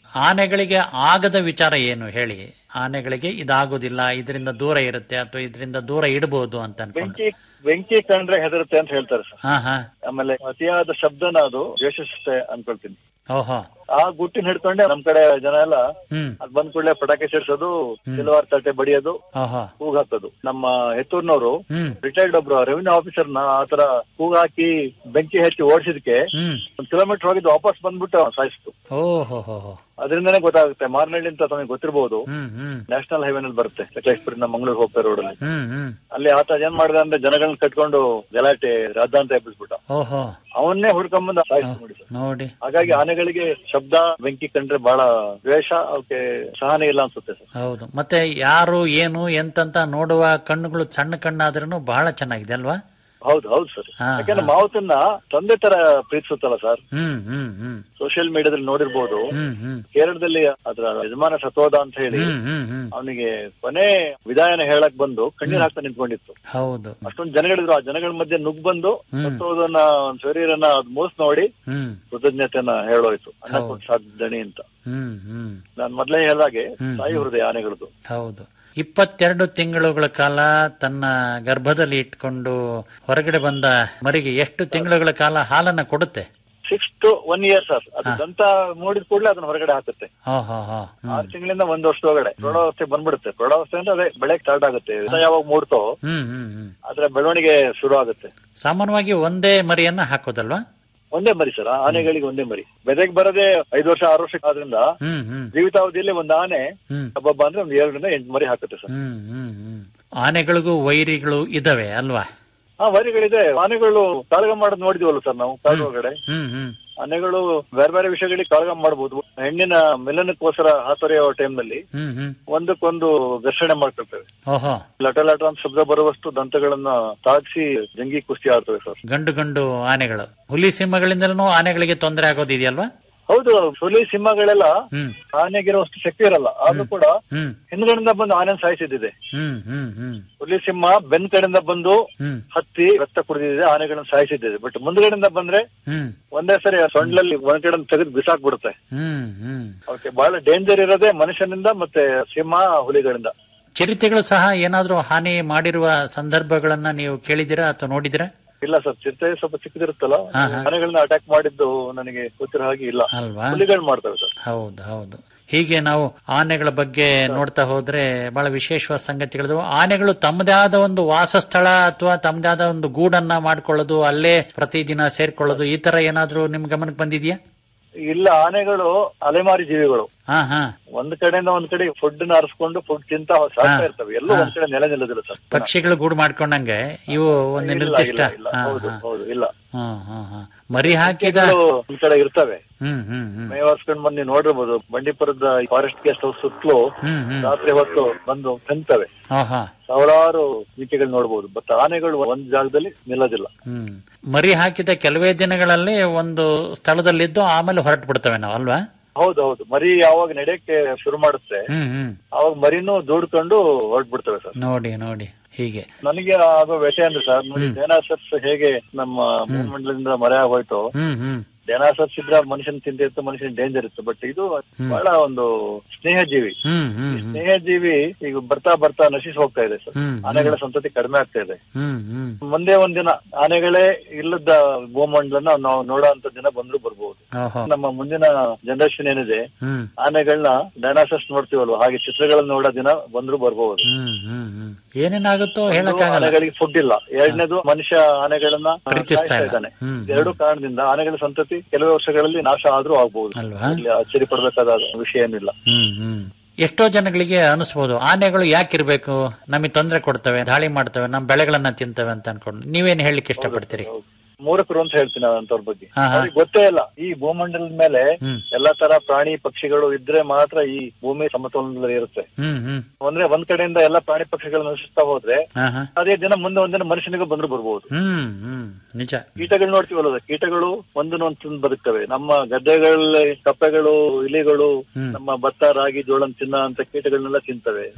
ಆನೆಗಳಿಗೆ ಆಗದ ವಿಚಾರ ಏನು ಹೇಳಿ ಆನೆಗಳಿಗೆ ಇದಾಗೋದಿಲ್ಲ ಇದರಿಂದ ದೂರ ಇರುತ್ತೆ ಅಥವಾ ಇದರಿಂದ ದೂರ ಇಡಬಹುದು ಅಂತ ಅನ್ಕೊಂಡು ಬೆಂಕಿ ಬೆಂಕಿ ಕಂಡ್ರೆ ಹೆದರುತ್ತೆ ಅಂತ ಹೇಳ್ತಾರೆ ಸರ್ ಹಾ ಹಾ ಆಮೇಲೆ ಅತಿಯಾದ ಶಬ್ದನ ಅದು ದ್ವೇಷಿಸುತ್ತೆ ಅನ್ಕೊಳ್ತೀನಿ ಓಹೋ ಆ ಗುಟ್ಟಿನ ಹಿಡ್ಕೊಂಡೆ ನಮ್ ಕಡೆ ಜನ ಎಲ್ಲ ಹ್ಮ್ ಅದ್ ಬಂದ್ ಕೂಡಲೇ ಪಟಾಕಿ ಸಿಡ್ಸೋದು ಸಿಲ್ವಾರ್ ತಟ್ಟೆ ಬಡಿಯೋದು ಓಹೋ ಕೂಗ್ ಹಾಕೋದು ನಮ್ಮ ಹೆತ್ತೂರ್ನವರು ಹ್ಮ್ ರಿಟೈರ್ಡ್ ಒಬ್ರು ರೆವಿನ್ಯೂ ಆಫೀಸರ್ ನ ಆತರ ಕೂಗ್ ಹಾಕಿ ಬೆಂಕಿ ಹಚ್ಚಿ ಓಡಿಸಿದಕ್ಕೆ ಹ್ಮ್ ಒಂದ್ ಕಿಲೋಮೀಟರ್ ಹೋಗಿದ್ದು ವಾಪಸ್ ಬಂದ್ಬಿಟ್ಟು ಸಾಯಿಸ್ತು ಓಹೋ ಹೋ ಹೋ ಅದರಿಂದನೇ ಗೊತ್ತಾಗುತ್ತೆ ಮಾರ್ನಹಳ್ಳಿ ಅಂತ ತಮಗೆ ಗೊತ್ತಿರಬಹುದು ಹ್ಮ್ ಹ್ಮ್ ನ್ಯಾಷನಲ್ ಹೈವೇ ನಲ್ಲಿ ಬರುತ್ತೆ ಸಕಲೇಶ್ಪುರಿಂದ ಮಂಗಳೂರು ಹೋಗ್ತಾ ರೋಡ್ ಅಲ್ಲಿ ಹ್ಮ್ ಹ್ಮ್ ಅಲ್ಲಿ ಆತ ಏನ್ ಮಾಡಿದ ಅಂದ್ರೆ ಜನಗಳನ್ನ ಕಟ್ಕೊಂಡು ಗಲಾಟೆ ರಾದ್ದಾಂತ ಎಬ್ಬಿಸ್ಬಿಟ್ಟ ಓಹೋ ಅವನ್ನೇ ಹುಡ್ಕೊಂಬಂದ ಸಾಯಿಸ್ತು ನೋಡಿ ಸರ್ ನೋಡಿ ಹಾಗಾಗಿ ಆನೆಗಳಿಗೆ ಶಬ್ದ ಬೆಂಕಿ ಕಂಡ್ರೆ ಬಹಳ ದ್ವೇಷ ಅವಕ್ಕೆ ಸಹನೆ ಇಲ್ಲ ಅನ್ಸುತ್ತೆ ಸರ್ ಹೌದು ಮತ್ತೆ ಯಾರು ಏನು ಎಂತಂತ ನೋಡುವ ಕಣ್ಣುಗಳು ಸಣ್ಣ ಕಣ್ಣಾದ್ರೂ ಬಹಳ ಚೆನ್ನಾಗಿದೆ ಅಲ್ವಾ ಹೌದು ಹೌದು ಸರ್ ಹಾ, ಯಾಕಂದ್ರೆ ಮಾವತನ್ನ ತಂದೆ ತರ ಪ್ರೀತಿಸುತ್ತಲ್ಲ ಸರ್ ಹ್ಮ್ ಹ್ಮ್ ಹ್ಮ್ ಸೋಷಿಯಲ್ ಮೀಡಿಯಾದಲ್ಲಿ ನೋಡಿರ್ಬೋದು ಹ್ಮ್ ಹ್ಮ್ ಕೇರಳದಲ್ಲಿ ಅದರ ಯಜಮಾನ ಸತೋದ ಅಂತ ಹೇಳಿ ಹ್ಮ್ ಹ್ಮ್ ಹ್ಮ್ ಅವನಿಗೆ ಕೊನೆ ವಿದಾಯನ ಹೇಳಕ್ ಬಂದು ಕಣ್ಣೀರ್ ಹಾಕ್ತಾ ನಿಂತ್ಕೊಂಡಿತ್ತು ಹೌದು ಅಷ್ಟೊಂದು ಜನಗಳಿದ್ರು ಆ ಜನಗಳ ಮಧ್ಯೆ ನುಗ್ ಬಂದು ಸತ್ತೋದನ್ನ ಒಂದ್ ಶರೀರನ ಅದ್ ಮೋಸ್ ನೋಡಿ ಹ್ಮ್ ಕೃತಜ್ಞತೆಯನ್ನ ಹೇಳೋಯ್ತು ಅನ್ನ ಕೊಟ್ಟು ಸಾಧ್ಯ ದಣಿ ಅಂತ ಹ್ಮ್ ಹ್ಮ್ ನಾನ್ ಮೊದ್ಲೇ ಹೇಳ್ದಾಗೆ ಹ್ಮ್. ತಾಯಿ ಹೃದಯ ಆನೆಗಳದ್ದು ಹೌದು ಇಪ್ಪತ್ತೆರಡು ತಿಂಗಳುಗಳ ಕಾಲ ತನ್ನ ಗರ್ಭದಲ್ಲಿ ಇಟ್ಕೊಂಡು ಹೊರಗಡೆ ಬಂದ ಮರಿಗೆ ಎಷ್ಟು ತಿಂಗಳುಗಳ ಕಾಲ ಹಾಲನ್ನ ಕೊಡುತ್ತೆ six to one year sir ಅದು ದಂತ ಮೂಡಿದ ಕೂಡಲೇ ಅದನ್ನ ಹೊರಗಡೆ ಹಾಕುತ್ತೆ ಹೋ ಹೋ ಹೋ ಆರು ತಿಂಗಳಿಂದ ಒಂದ್ ವರ್ಷದೊಳಗಡೆ ಪ್ರೌಢಾವಸ್ಥೆ ಬಂದ್ಬಿಡುತ್ತೆ ಪ್ರೌಢಾವಸ್ಥೆ ಅಂದ್ರೆ ಅದೇ ಬೆಳೆಗ್ ಸ್ಟಾರ್ಟ್ ಆಗುತ್ತೆ ದಂತ ಯಾವಾಗ ಮೂಡ್ತೋ ಹ್ಮ್ ಹ್ಮ್ ಹ್ಮ್ ಅದ್ರ ಬೆಳವಣಿಗೆ ಶುರು ಆಗುತ್ತೆ ಸಾಮಾನ್ಯವಾಗಿ ಒಂದೇ ಮರಿಯನ್ನ ಹಾಕೋದಲ್ವಾ ಒಂದೇ ಮರಿ ಸರ್ ಆನೆಗಳಿಗೆ ಒಂದೇ ಮರಿ ಬೆದೆಗ್ ಬರದೆ ಐದು ವರ್ಷ ಆರು ವರ್ಷಕ್ಕೆ ಆದ್ರಿಂದ ಹ್ಮ್ ಹ್ಮ್ ಜೀವಿತಾವಧಿಯಲ್ಲಿ ಒಂದು ಆನೆ ಹ್ಮ್ ಹಬ್ಬಬ್ಬ ಅಂದ್ರೆ ಒಂದು ಎರಡರಿಂದ ಎಂಟು ಮರಿ ಹಾಕುತ್ತೆ ಸರ್ ಹ್ಮ್ ಹ್ಮ್ ಹ್ಮ್ ಆನೆಗಳಿಗೂ ವೈರಿಗಳು ಇದಾವೆ ಅಲ್ವಾ ಹಾ ವರಿಗಳಿದೆ ಆನೆಗಳು ಕಾಳಗ ಮಾಡೋದು ನೋಡಿದೀವಲ್ಲ ಸರ್ ನಾವು ಕಾಡು ಒಳಗಡೆ ಹ್ಮ್ ಹ್ಮ್ ಆನೆಗಳು ಬೇರೆ ಬೇರೆ ವಿಷಯಗಳಿಗೆ ಕಾಳಗ ಮಾಡಬಹುದು ಹೆಣ್ಣಿನ ಮಿಲನಕ್ಕೋಸ್ಕರ ಹಾತೊರೆಯೋ ಟೈಮ್ ನಲ್ಲಿ ಹ್ಮ್ ಹ್ಮ್ ಒಂದಕ್ಕೊಂದು ಘರ್ಷಣೆ ಮಾಡ್ಕೊಳ್ತೇವೆ ಓಹೋ ಲಟ ಲಟ ಅಂತ ಶಬ್ದ ಬರುವಷ್ಟು ದಂತಗಳನ್ನ ತಾಗಿಸಿ ಜಂಗಿ ಕುಸ್ತಿ ಆಡ್ತವೆ ಸರ್ ಗಂಡು ಗಂಡು ಆನೆಗಳು ಹುಲಿ ಸಿಂಹಗಳಿಂದಲೂ ಆನೆಗಳಿಗೆ ತೊಂದರೆ ಆಗೋದಿದೆಯಲ್ವಾ ಹೌದು ಹುಲಿ ಸಿಂಹಗಳೆಲ್ಲ ಹ್ಮ್ ಆನೆಗಿರುವಷ್ಟು ಶಕ್ತಿ ಇರಲ್ಲ ಆದ್ರೂ ಕೂಡ ಹ್ಮ್ ಹಿಂದ್ಗಡೆಯಿಂದ ಬಂದು ಆನೆ ಸಾಯಿಸಿದ್ದಿದೆ ಹ್ಮ್ ಹ್ಮ್ ಹ್ಮ್ ಹುಲಿ ಸಿಂಹ ಬೆನ್ ಕಡೆಯಿಂದ ಬಂದು ಹ್ಮ್ ಹತ್ತಿ ರಕ್ತ ಕುಡಿದಿದೆ ಆನೆಗಳನ್ನ ಸಾಯಿಸಿದ್ದಿದೆ ಬಟ್ ಮುಂದ್ಗಡೆಯಿಂದ ಬಂದ್ರೆ ಹ್ಮ್ ಒಂದೇ ಸರಿ ಆ ಸೊಂಡ್ಲಲ್ಲಿ ಒಂದ್ ಕಡೆ ತೆಗೆದು ಬಿಸಾಕ್ಬಿಡುತ್ತೆ ಹ್ಮ್ ಹ್ಮ್ ಅವಕ್ಕೆ ಬಹಳ ಡೇಂಜರ್ ಇರೋದೇ ಮನುಷ್ಯನಿಂದ ಮತ್ತೆ ಸಿಂಹ ಹುಲಿಗಳಿಂದ ಚಿರತೆಗಳು ಸಹ ಏನಾದ್ರೂ ಹಾನಿ ಮಾಡಿರುವ ಸಂದರ್ಭಗಳನ್ನ ನೀವು ಕೇಳಿದಿರಾ ಅಥವಾ ನೋಡಿದಿರಾ ಇಲ್ಲ ಸರ್ ಚಿರತೆ ಸ್ವಲ್ಪ ಚಿಕ್ಕದಿರುತ್ತಲ್ಲ ಹಾ, ಹಾ. ಆನೆಗಳನ್ನ ಅಟ್ಯಾಕ್ ಮಾಡಿದ್ದು ನನಗೆ ಗೊತ್ತಿರೋ ಹಾಗೆ ಇಲ್ಲ ಅಲ್ವಾ ಹುಲಿಗಳು ಮಾಡ್ತವೆ ಸರ್ ಹೌದು ಹೌದು ಹೀಗೆ ನಾವು ಆನೆಗಳ ಬಗ್ಗೆ ನೋಡ್ತಾ ಹೋದ್ರೆ ಬಹಳ ವಿಶೇಷವಾದ ಸಂಗತಿಗಳಿದಾವೆ ಆನೆಗಳು ತಮ್ಮದೇ ಆದ ಒಂದು ವಾಸಸ್ಥಳ ಅಥವಾ ತಮ್ಮದೇ ಆದ ಒಂದು ಗೂಡನ್ನ ಮಾಡ್ಕೊಳ್ಳೋದು ಅಲ್ಲೇ ಪ್ರತಿದಿನ ಸೇರ್ಕೊಳ್ಳೋದು ಈ ತರ ಏನಾದ್ರೂ ನಿಮ್ ಗಮನಕ್ಕೆ ಬಂದಿದ್ಯಾ ಇಲ್ಲ ಆನೆಗಳು ಅಲೆಮಾರಿ ಜೀವಿಗಳು ಹಾ ಹಾ ಒಂದ್ ಕಡೆಯಿಂದ ಒಂದ್ ಕಡೆ ಫುಡ್ ನ ಅರಸ್ಕೊಂಡು ಫುಡ್ ತಿಂತ ಸಾಕ್ತಾ ಹಾ. ಇರ್ತವೆ ಎಲ್ಲೂ ಒಂದ್ ಕಡೆ ನೆಲೆ ನಿಲ್ಲೋದಿಲ್ಲ ಸರ್ ಪಕ್ಷಿಗಳು ಗೂಡು ಮಾಡ್ಕೊಂಡಂಗೆ ಇವು ಒಂದು ಇಲ್ಲ ನಿರ್ದಿಷ್ಟ ಇಲ್ಲ ಇಲ್ಲ ಹಾ, ಹೌದು ಹಾ. ಹೌದು ಇಲ್ಲ ಹಾ, ಹಾ, ಹಾ. ಮರಿ ಹಾಕಿದ ಹಕ್ಕಿಗಳು ಒಂದ್ ಕಡೆ ಇರ್ತವೆ ಹ್ಮ್ ಹ್ಮ್ ಹ್ಮ್ ಮೇವಾರ್ಸ್ಕೊಂಡ್ ಬಂದು ನೀವು ನೋಡಿರ್ಬೋದು ಬಂಡೀಪುರದ ಫಾರೆಸ್ಟ್ ಗೆಸ್ಟ್ ಹೌಸ್ ಸುತ್ತಲೂ ಹ್ಮ್ ಹ್ಮ್ ರಾತ್ರಿ ಹೊತ್ತು ಬಂದು ತಿಂತವೆ ಹಾ ಹಾ ಸಾವಿರಾರು ಜಿಂಕೆಗಳು ನೋಡಬಹುದು ಬಟ್ ಆನೆಗಳು ಒಂದ್ ಜಾಗದಲ್ಲಿ ನಿಲ್ಲೋದಿಲ್ಲ ಹ್ಮ್ ಮರಿ ಹಾಕಿದ ಕೆಲವೇ ದಿನಗಳಲ್ಲಿ ಒಂದು ಸ್ಥಳದಲ್ಲಿದ್ದು ಆಮೇಲೆ ಹೊರಟು ಬಿಡ್ತವೆ ನಾವು ಅಲ್ವಾ ಹೌದು ಹೌದು ಮರಿ ಯಾವಾಗ ನಡೆಯಕ್ಕೆ ಶುರು ಮಾಡುತ್ತೆ ಹ್ಮ್ ಹ್ಮ್ ಅವಾಗ ಮರಿನೂ ದೂಡ್ಕೊಂಡು ಹೊರಟ್ಬಿಡ್ತವೆ ಸರ್ ನೋಡಿ ನೋಡಿ ಹೀಗೆ ನನಗೆ ಆಗೋ ವ್ಯಥೆ ಅಂದ್ರೆ ಸರ್ ನೋಡಿ ಡೈನಾಸರ್ಸ್ ಹೇಗೆ ನಮ್ಮ ಭೂಮಂಡಲದಿಂದ ಮರೆ ಆಗೋಯ್ತು ಹ್ಮ್ ಹ್ಮ್ ಡೈನಾಸರ್ಸ್ ಇದ್ರೆ ಮನುಷ್ಯನ ಚಿಂತೆ ಇತ್ತು ಮನುಷ್ಯನ ಡೇಂಜರ್ ಇತ್ತು ಬಟ್ ಇದು ಬಹಳ ಒಂದು ಸ್ನೇಹ ಜೀವಿ ಹ್ಮ್ ಹ್ಮ್ ಹ್ಮ್ ಸ್ನೇಹ ಜೀವಿ ಈಗ ಬರ್ತಾ ಬರ್ತಾ ನಶಿಸಿ ಹೋಗ್ತಾ ಇದೆ ಸರ್ ಹ್ಮ್ ಆನೆಗಳ ಸಂತತಿ ಕಡಿಮೆ ಆಗ್ತಾ ಇದೆ ಹ್ಮ್ ಹ್ಮ್ ಮುಂದೆ ಒಂದಿನ ಆನೆಗಳೇ ಇಲ್ಲದ ಭೂಮಂಡಲನ ನಾವು ನೋಡೋ ಅಂತ ದಿನ ಬಂದ್ರು ಬರ್ಬೋದು ಓಹೋ ನಮ್ಮ ಮುಂದಿನ ಜನರೇಷನ್ ಏನಿದೆ ಹ್ಮ್ ಆನೆಗಳನ್ನ ಡೈನಾಸರ್ಸ್ ನೋಡ್ತೀವಲ್ವ ಹಾಗೆ ಚಿತ್ರಗಳನ್ನ ನೋಡೋ ದಿನ ಬಂದ್ರು ಬರ್ಬೋದು ಹ್ಮ್ ಹ್ಮ್ ಹ್ಮ್ ಏನೇನಾಗುತ್ತೋ ಒಂದು ಹೇಳಕ್ಕಾಗಲ್ಲ ಆನೆಗಳಿಗೆ ಫುಡ್ ಇಲ್ಲ ಎರಡನೇದು ಮನುಷ್ಯ ಆನೆಗಳನ್ನ ಪ್ರೀತಿಸ್ತಾ ಸಾಯಿಸ್ತಾ ಇಲ್ಲ. ಇದ್ದಾನೆ ಹ್ಮ್. ಎರಡು ಕಾರಣದಿಂದ ಆನೆಗಳ ಸಂತತಿ ಕೆಲವೇ ವರ್ಷಗಳಲ್ಲಿ ನಾಶ ಆದ್ರೂ ಆಗ್ಬಹುದು ಅಲ್ವಾ? ಇಲ್ಲಿ ಆಶ್ಚರ್ಯ ಪಡ್ಬೇಕಾದ ವಿಷಯ ಏನಿಲ್ಲ ಹ್ಮ್ ಹ್ಮ್ ಎಷ್ಟೋ ಜನಗಳಿಗೆ ಅನಿಸ್ಬೋದು ಆನೆಗಳು ಯಾಕಿರ್ಬೇಕು ನಮಗೆ ತೊಂದರೆ ಕೊಡ್ತವೆ ದಾಳಿ ಮಾಡ್ತವೆ ನಮ್ಮ ಬೆಳೆಗಳನ್ನ ತಿಂತವೆ ಅಂತ ಅನ್ಕೊಂಡು ನೀವೇನ್ ಹೇಳಲಿಕ್ಕೆ ಇಷ್ಟಪಡ್ತೀರಿ ಮೂರಕರು ಅಂತ ಹೇಳ್ತೀನಿ ನಾನು ಅಂತವ್ರ ಬಗ್ಗೆ ಹಾ, ಹಾ. ಅವ್ರಿಗೆ ಗೊತ್ತೇ ಇಲ್ಲ ಈ ಭೂಮಂಡಲದ ಮೇಲೆ ಹ್ಮ್. ಎಲ್ಲಾ ತರ ಪ್ರಾಣಿ ಪಕ್ಷಿಗಳು ಇದ್ರೆ ಮಾತ್ರ ಈ ಭೂಮಿ ಸಮತೋಲನದಲ್ಲಿ ಇರುತ್ತೆ ಹ್ಮ್ ಹ್ಮ್ ಅಂದ್ರೆ ಒಂದ್ ಕಡೆಯಿಂದ ಎಲ್ಲಾ ಪ್ರಾಣಿ ಪಕ್ಷಿಗಳು ನಶಿಸ್ತಾ ಹೋದ್ರೆ ಹಾ ಹಾ ಅದೇ ದಿನ ಮುಂದೆ ಒಂದಿನ ಮನುಷ್ಯನಿಗೂ ಬಂದ್ರು ಬರ್ಬೋದು ಹ್ಮ್ ಹ್ಮ್ ನಿಜ ಕೀಟಗಳು ನೋಡ್ತೀವಲ್ಲ ಕೀಟಗಳು ಒಂದನ್ನ ಒಂದು ತಿಂದು ಬದುಕ್ತವೆ ನಮ್ಮ ಗದ್ದೆಗಳಲ್ಲಿ ಕಪ್ಪೆಗಳು ಇಲಿಗಳು ಹ್ಮ್. ನಮ್ಮ ಭತ್ತ ರಾಗಿ ಜೋಳ ತಿನ್ನ ಅಂತ ಕೀಟಗಳನ್ನೆಲ್ಲ ತಿಂತವೆ ಹ್ಮ್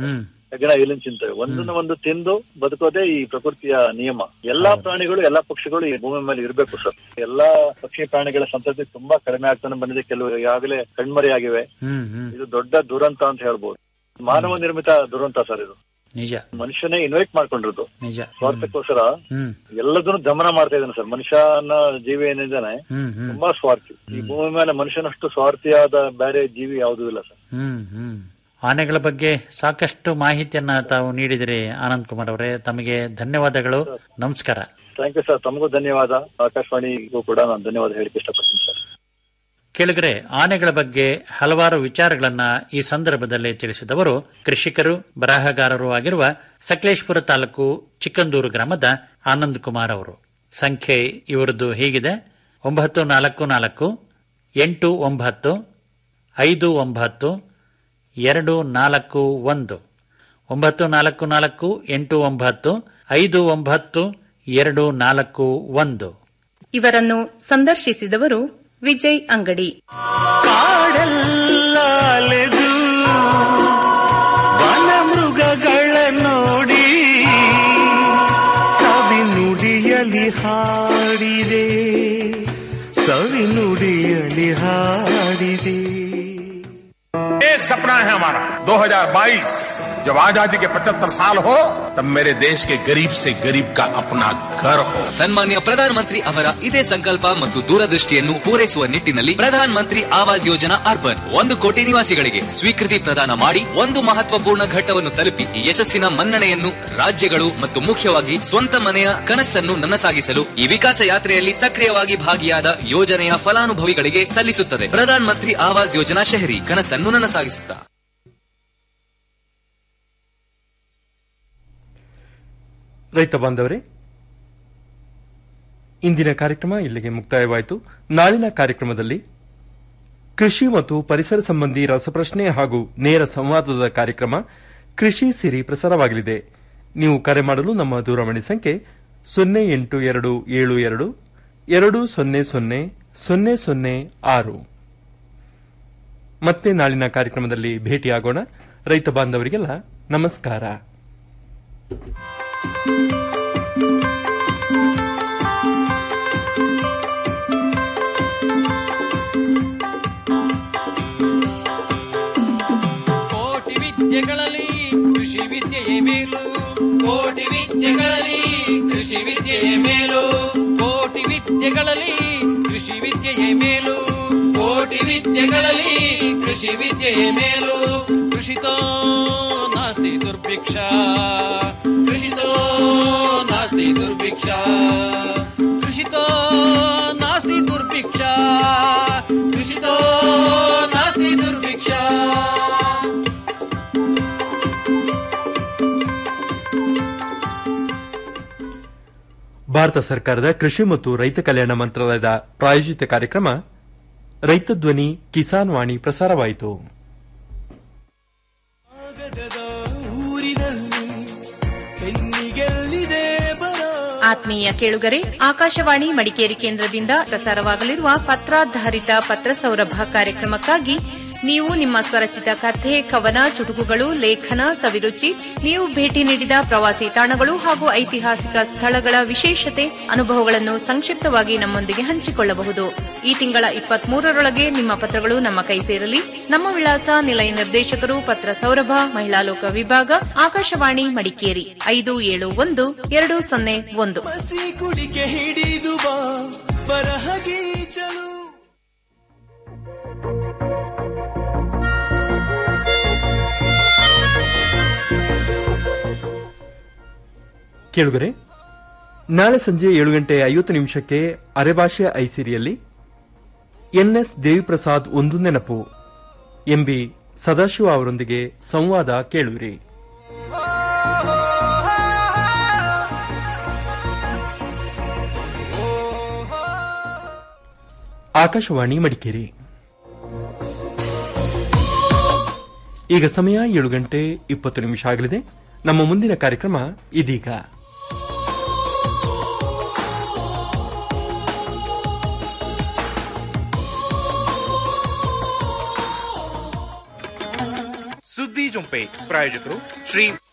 ಹೆಗ್ಗಣ ಇಲಿನ್ ತಿಂತವೆ ಒಂದನ್ನ ಒಂದು ತಿಂದು ಬದುಕೋದೇ ಈ ಪ್ರಕೃತಿಯ ನಿಯಮ ಎಲ್ಲಾ ಪ್ರಾಣಿಗಳು ಎಲ್ಲಾ ಪಕ್ಷಿಗಳು ಈ ಭೂಮಿ ಮೇಲೆ ಇರಬೇಕು ಸರ್ ಎಲ್ಲಾ ಪಕ್ಷಿ ಪ್ರಾಣಿಗಳ ಸಂತತಿ ತುಂಬಾ ಕಡಿಮೆ ಆಗ್ತಾನೆ ಬಂದಿದೆ ಕೆಲವು ಈಗಾಗಲೇ ಕಣ್ಮರೆಯಾಗಿವೆ ಹ್ಮ್ ಹ್ಮ್ ಇದು ದೊಡ್ಡ ದುರಂತ ಅಂತ ಹೇಳ್ಬೋದು ಮಾನವ ನಿರ್ಮಿತ ದುರಂತ ಸರ್ ಇದು ನಿಜ ಮನುಷ್ಯನೇ ಇನ್ವೈಟ್ ಮಾಡ್ಕೊಂಡಿರೋದು ನಿಜ ಸ್ವಾರ್ಥಕ್ಕೋಸ್ಕರ ಹ್ಮ್ ಎಲ್ಲದನ್ನು ದಮನ ಮಾಡ್ತಾ ಇದ್ದಾನೆ ಸರ್ ಮನುಷ್ಯನ ಜೀವಿ ಏನಿದ್ದಾನೆ ಹ್ಮ್ ಹ್ಮ್ ತುಂಬಾ ಸ್ವಾರ್ಥಿ ಈ ಭೂಮಿ ಮೇಲೆ ಮನುಷ್ಯನಷ್ಟು ಸ್ವಾರ್ಥಿಯಾದ ಬೇರೆ ಜೀವಿ ಯಾವುದೂ ಇಲ್ಲ ಸರ್ ಹ್ಮ್ ಹ್ಮ್ ಆನೆಗಳ ಬಗ್ಗೆ ಸಾಕಷ್ಟು ಮಾಹಿತಿಯನ್ನ ತಾವು ನೀಡಿದಿರಿ ಆನಂದ್ ಕುಮಾರ್ ಅವರೇ ತಮಗೆ ಧನ್ಯವಾದಗಳು ನಮಸ್ಕಾರ ಥ್ಯಾಂಕ್ ಯು ಸರ್ ತಮಗೂ ಧನ್ಯವಾದ ಆಕಾಶವಾಣಿಗೂ ಕೂಡ ನಾನು ಧನ್ಯವಾದ ಹೇಳಿಕ್ಕೆ ಇಷ್ಟಪಡ್ತೀನಿ ಸರ್ ಕೆಳಗರೆ ಆನೆಗಳ ಬಗ್ಗೆ ಹಲವಾರು ವಿಚಾರಗಳನ್ನ ಈ ಸಂದರ್ಭದಲ್ಲಿ ತಿಳಿಸಿದವರು ಕೃಷಿಕರು ಬರಹಗಾರರು ಆಗಿರುವ ಸಕಲೇಶ್ಪುರ ತಾಲೂಕು ಚಿಕ್ಕಂದೂರು ಗ್ರಾಮದ ಆನಂದ್ ಕುಮಾರ್ ಅವರು ಸಂಖ್ಯೆ ಇವರದ್ದು ಹೀಗಿದೆ ಒಂಬತ್ತು ನಾಲ್ಕು ನಾಲ್ಕು ಎಂಟು ಒಂಬತ್ತು ಐದು ಒಂಬತ್ತು ಎರಡು ನಾಲ್ಕು ಒಂದು ಒಂಬತ್ತು ನಾಲ್ಕು ನಾಲ್ಕು ಎಂಟು ಒಂಬತ್ತು ಐದು ಒಂಬತ್ತು ಎರಡು ನಾಲ್ಕು ಒಂದು ಇವರನ್ನು ಸಂದರ್ಶಿಸಿದವರು ವಿಜಯ್ ಅಂಗಡಿ ಕಾಡೆಲ್ಲ ಅಲೆದು ವನ ಮೃಗಗಳ ನೋಡಿ ಸವಿ ನುಡಿಯಲಿ ಹಾಡಿದೆ ಸವಿ ನುಡಿಯಲಿ ಹಾಡಿದೆ एक सपना है हमारा 2022 जब आजादी के 75 साल हो तब मेरे देश के गरीब से गरीब का अपना घर हो ಸನ್ಮಾನ್ಯ ಪ್ರಧಾನಮಂತ್ರಿ ಅವರ ಇದೇ ಸಂಕಲ್ಪ ಮತ್ತು ದೂರದೃಷ್ಟಿಯನ್ನು ಪೂರೈಸುವ ನಿಟ್ಟಿನಲ್ಲಿ ಪ್ರಧಾನ ಮಂತ್ರಿ ಆವಾಸ್ ಯೋಜನಾ ಅರ್ಬನ್ ಒಂದು ಕೋಟಿ ನಿವಾಸಿಗಳಿಗೆ ಸ್ವೀಕೃತಿ ಪ್ರದಾನ ಮಾಡಿ ಒಂದು ಮಹತ್ವಪೂರ್ಣ ಘಟ್ಟವನ್ನು ತಲುಪಿ ಈ ಯಶಸ್ಸಿನ ಮನ್ನಣೆಯನ್ನು ರಾಜ್ಯಗಳು ಮತ್ತು ಮುಖ್ಯವಾಗಿ ಸ್ವಂತ ಮನೆಯ ಕನಸನ್ನು ನನಸಾಗಿಸಲು ಈ ವಿಕಾಸ ಯಾತ್ರೆಯಲ್ಲಿ ಸಕ್ರಿಯವಾಗಿ ಭಾಗಿಯಾದ ಯೋಜನೆಯ ಫಲಾನುಭವಿಗಳಿಗೆ ಸಲ್ಲಿಸುತ್ತದೆ ಪ್ರಧಾನ ಮಂತ್ರಿ ಆವಾಸ್ ಯೋಜನಾ ಶಹರಿ ಕನಸನ್ನು ನನಸಾಗಿಸುತ್ತಾ ರೈತ ಬಾಂಧವರೇ ಇಂದಿನ ಕಾರ್ಯಕ್ರಮ ಇಲ್ಲಿಗೆ ಮುಕ್ತಾಯವಾಯಿತು ನಾಳಿನ ಕಾರ್ಯಕ್ರಮದಲ್ಲಿ ಕೃಷಿ ಮತ್ತು ಪರಿಸರ ಸಂಬಂಧಿ ರಸಪ್ರಶ್ನೆ ಹಾಗೂ ನೇರ ಸಂವಾದದ ಕಾರ್ಯಕ್ರಮ ಕೃಷಿ ಸಿರಿ ಪ್ರಸಾರವಾಗಲಿದೆ ನೀವು ಕರೆ ಮಾಡಲು ನಮ್ಮ ದೂರವಾಣಿ ಸಂಖ್ಯೆ ಸೊನ್ನೆ ಎಂಟು ಎರಡು ಏಳು ಎರಡು ಎರಡು ಸೊನ್ನೆ ಸೊನ್ನೆ ಸೊನ್ನೆ ಸೊನ್ನೆ ಆರು ಮತ್ತೆ ನಾಳಿನ ಕಾರ್ಯಕ್ರಮದಲ್ಲಿ ಭೇಟಿಯಾಗೋಣ ರೈತ ಬಾಂಧವರಿಗೆಲ್ಲ ನಮಸ್ಕಾರ ಕೋಟಿ ವಿದ್ಯೆಗಳಲ್ಲಿ ಕೃಷಿ ವಿದ್ಯೆಯೇ ಮೇಲು ಕೋಟಿ ವಿದ್ಯೆಗಳಲ್ಲಿ ಕೃಷಿ ವಿದ್ಯೆಯೇ ಮೇಲು ಕೋಟಿ ವಿದ್ಯೆಗಳಲ್ಲಿ ಕೃಷಿ ವಿದ್ಯೆಯೇ ಮೇಲು ಕೋಟಿ ವಿದ್ಯೆಗಳಲ್ಲಿ ಕೃಷಿ ವಿದ್ಯೆಯೇ ಮೇಲು ಕೃಷಿತೋ ನಾಸ್ತಿ ದುರ್ಭಿಕ್ಷ ಕೃಷಿತೋ ನಾಸ್ತಿ ದುರ್ಭಿಕ್ಷ ಕೃಷಿತೋ ನಾಸ್ತಿ ದುರ್ಭಿಕ್ಷ ಕೃಷಿತೋ ನಾಸ್ತಿ ದುರ್ಭಿಕ್ಷ ಭಾರತ ಸರ್ಕಾರದ ಕೃಷಿ ಮತ್ತು ರೈತ ಕಲ್ಯಾಣ ಮಂತ್ರಾಲಯದ ಪ್ರಾಯೋಜಿತ ಕಾರ್ಯಕ್ರಮ ರೈತ ಧ್ವನಿ ಕಿಸಾನ್ ವಾಣಿ ಪ್ರಸಾರವಾಯಿತು ಊರಿನಲ್ಲಿ ಬೆನ್ನಿಗೆಲ್ಲಿದೆ ಬರ ಆತ್ಮೀಯ ಕೇಳುಗರೆ ಆಕಾಶವಾಣಿ ಮಡಿಕೇರಿ ಕೇಂದ್ರದಿಂದ ಪ್ರಸಾರವಾಗಲಿರುವ ಪತ್ರಾಧಾರಿತ ಪತ್ರ ಸೌರಭ ಕಾರ್ಯಕ್ರಮಕ್ಕಾಗಿ ನೀವು ನಿಮ್ಮ ಸ್ವರಚಿತ ಕಥೆ ಕವನ ಚುಟುಕುಗಳು ಲೇಖನ ಸವಿರುಚಿ ನೀವು ಭೇಟಿ ನೀಡಿದ ಪ್ರವಾಸಿ ತಾಣಗಳು ಹಾಗೂ ಐತಿಹಾಸಿಕ ಸ್ಥಳಗಳ ವಿಶೇಷತೆ ಅನುಭವಗಳನ್ನು ಸಂಕ್ಷಿಪ್ತವಾಗಿ ನಮ್ಮೊಂದಿಗೆ ಹಂಚಿಕೊಳ್ಳಬಹುದು ಈ ತಿಂಗಳ ಇಪ್ಪತ್ಮೂರರೊಳಗೆ ನಿಮ್ಮ ಪತ್ರಗಳು ನಮ್ಮ ಕೈ ಸೇರಲಿ ನಮ್ಮ ವಿಳಾಸ ನಿಲಯ ನಿರ್ದೇಶಕರು ಪತ್ರ ಸೌರಭ ಮಹಿಳಾ ಲೋಕ ವಿಭಾಗ ಆಕಾಶವಾಣಿ ಮಡಿಕೇರಿ ಐದು ಏಳು ಒಂದು ಎರಡು ಸೊನ್ನೆ ಒಂದು ಹಸಿ ಕುಡಿಕೆ ಹಿಡಿದು ಬಾ ಬರಹಗೀಚಲು ಕೇಳುಗರೆ ನಾಳೆ ಸಂಜೆ ಏಳು ಗಂಟೆ ಐವತ್ತು ನಿಮಿಷಕ್ಕೆ ಅರೆಭಾಷೆ ಐಸಿರಿಯಲ್ಲಿ ಎನ್ಎಸ್ ದೇವಿಪ್ರಸಾದ್ ಒಂದು ನೆನಪು ಎಂಬಿ ಸದಾಶಿವ ಅವರೊಂದಿಗೆ ಸಂವಾದ ಕೇಳುವಿರಿ ಆಕಾಶವಾಣಿ ಮಡಿಕೇರಿ ಈಗ ಸಮಯ ಏಳು ಗಂಟೆ ಇಪ್ಪತ್ತು ನಿಮಿಷ ಆಗಲಿದೆ ನಮ್ಮ ಮುಂದಿನ ಕಾರ್ಯಕ್ರಮ ಇದೀಗ ಸುದ್ದಿ ಜೊಂಪೆ ಪ್ರಾಯೋಜಕರು ಶ್ರೀ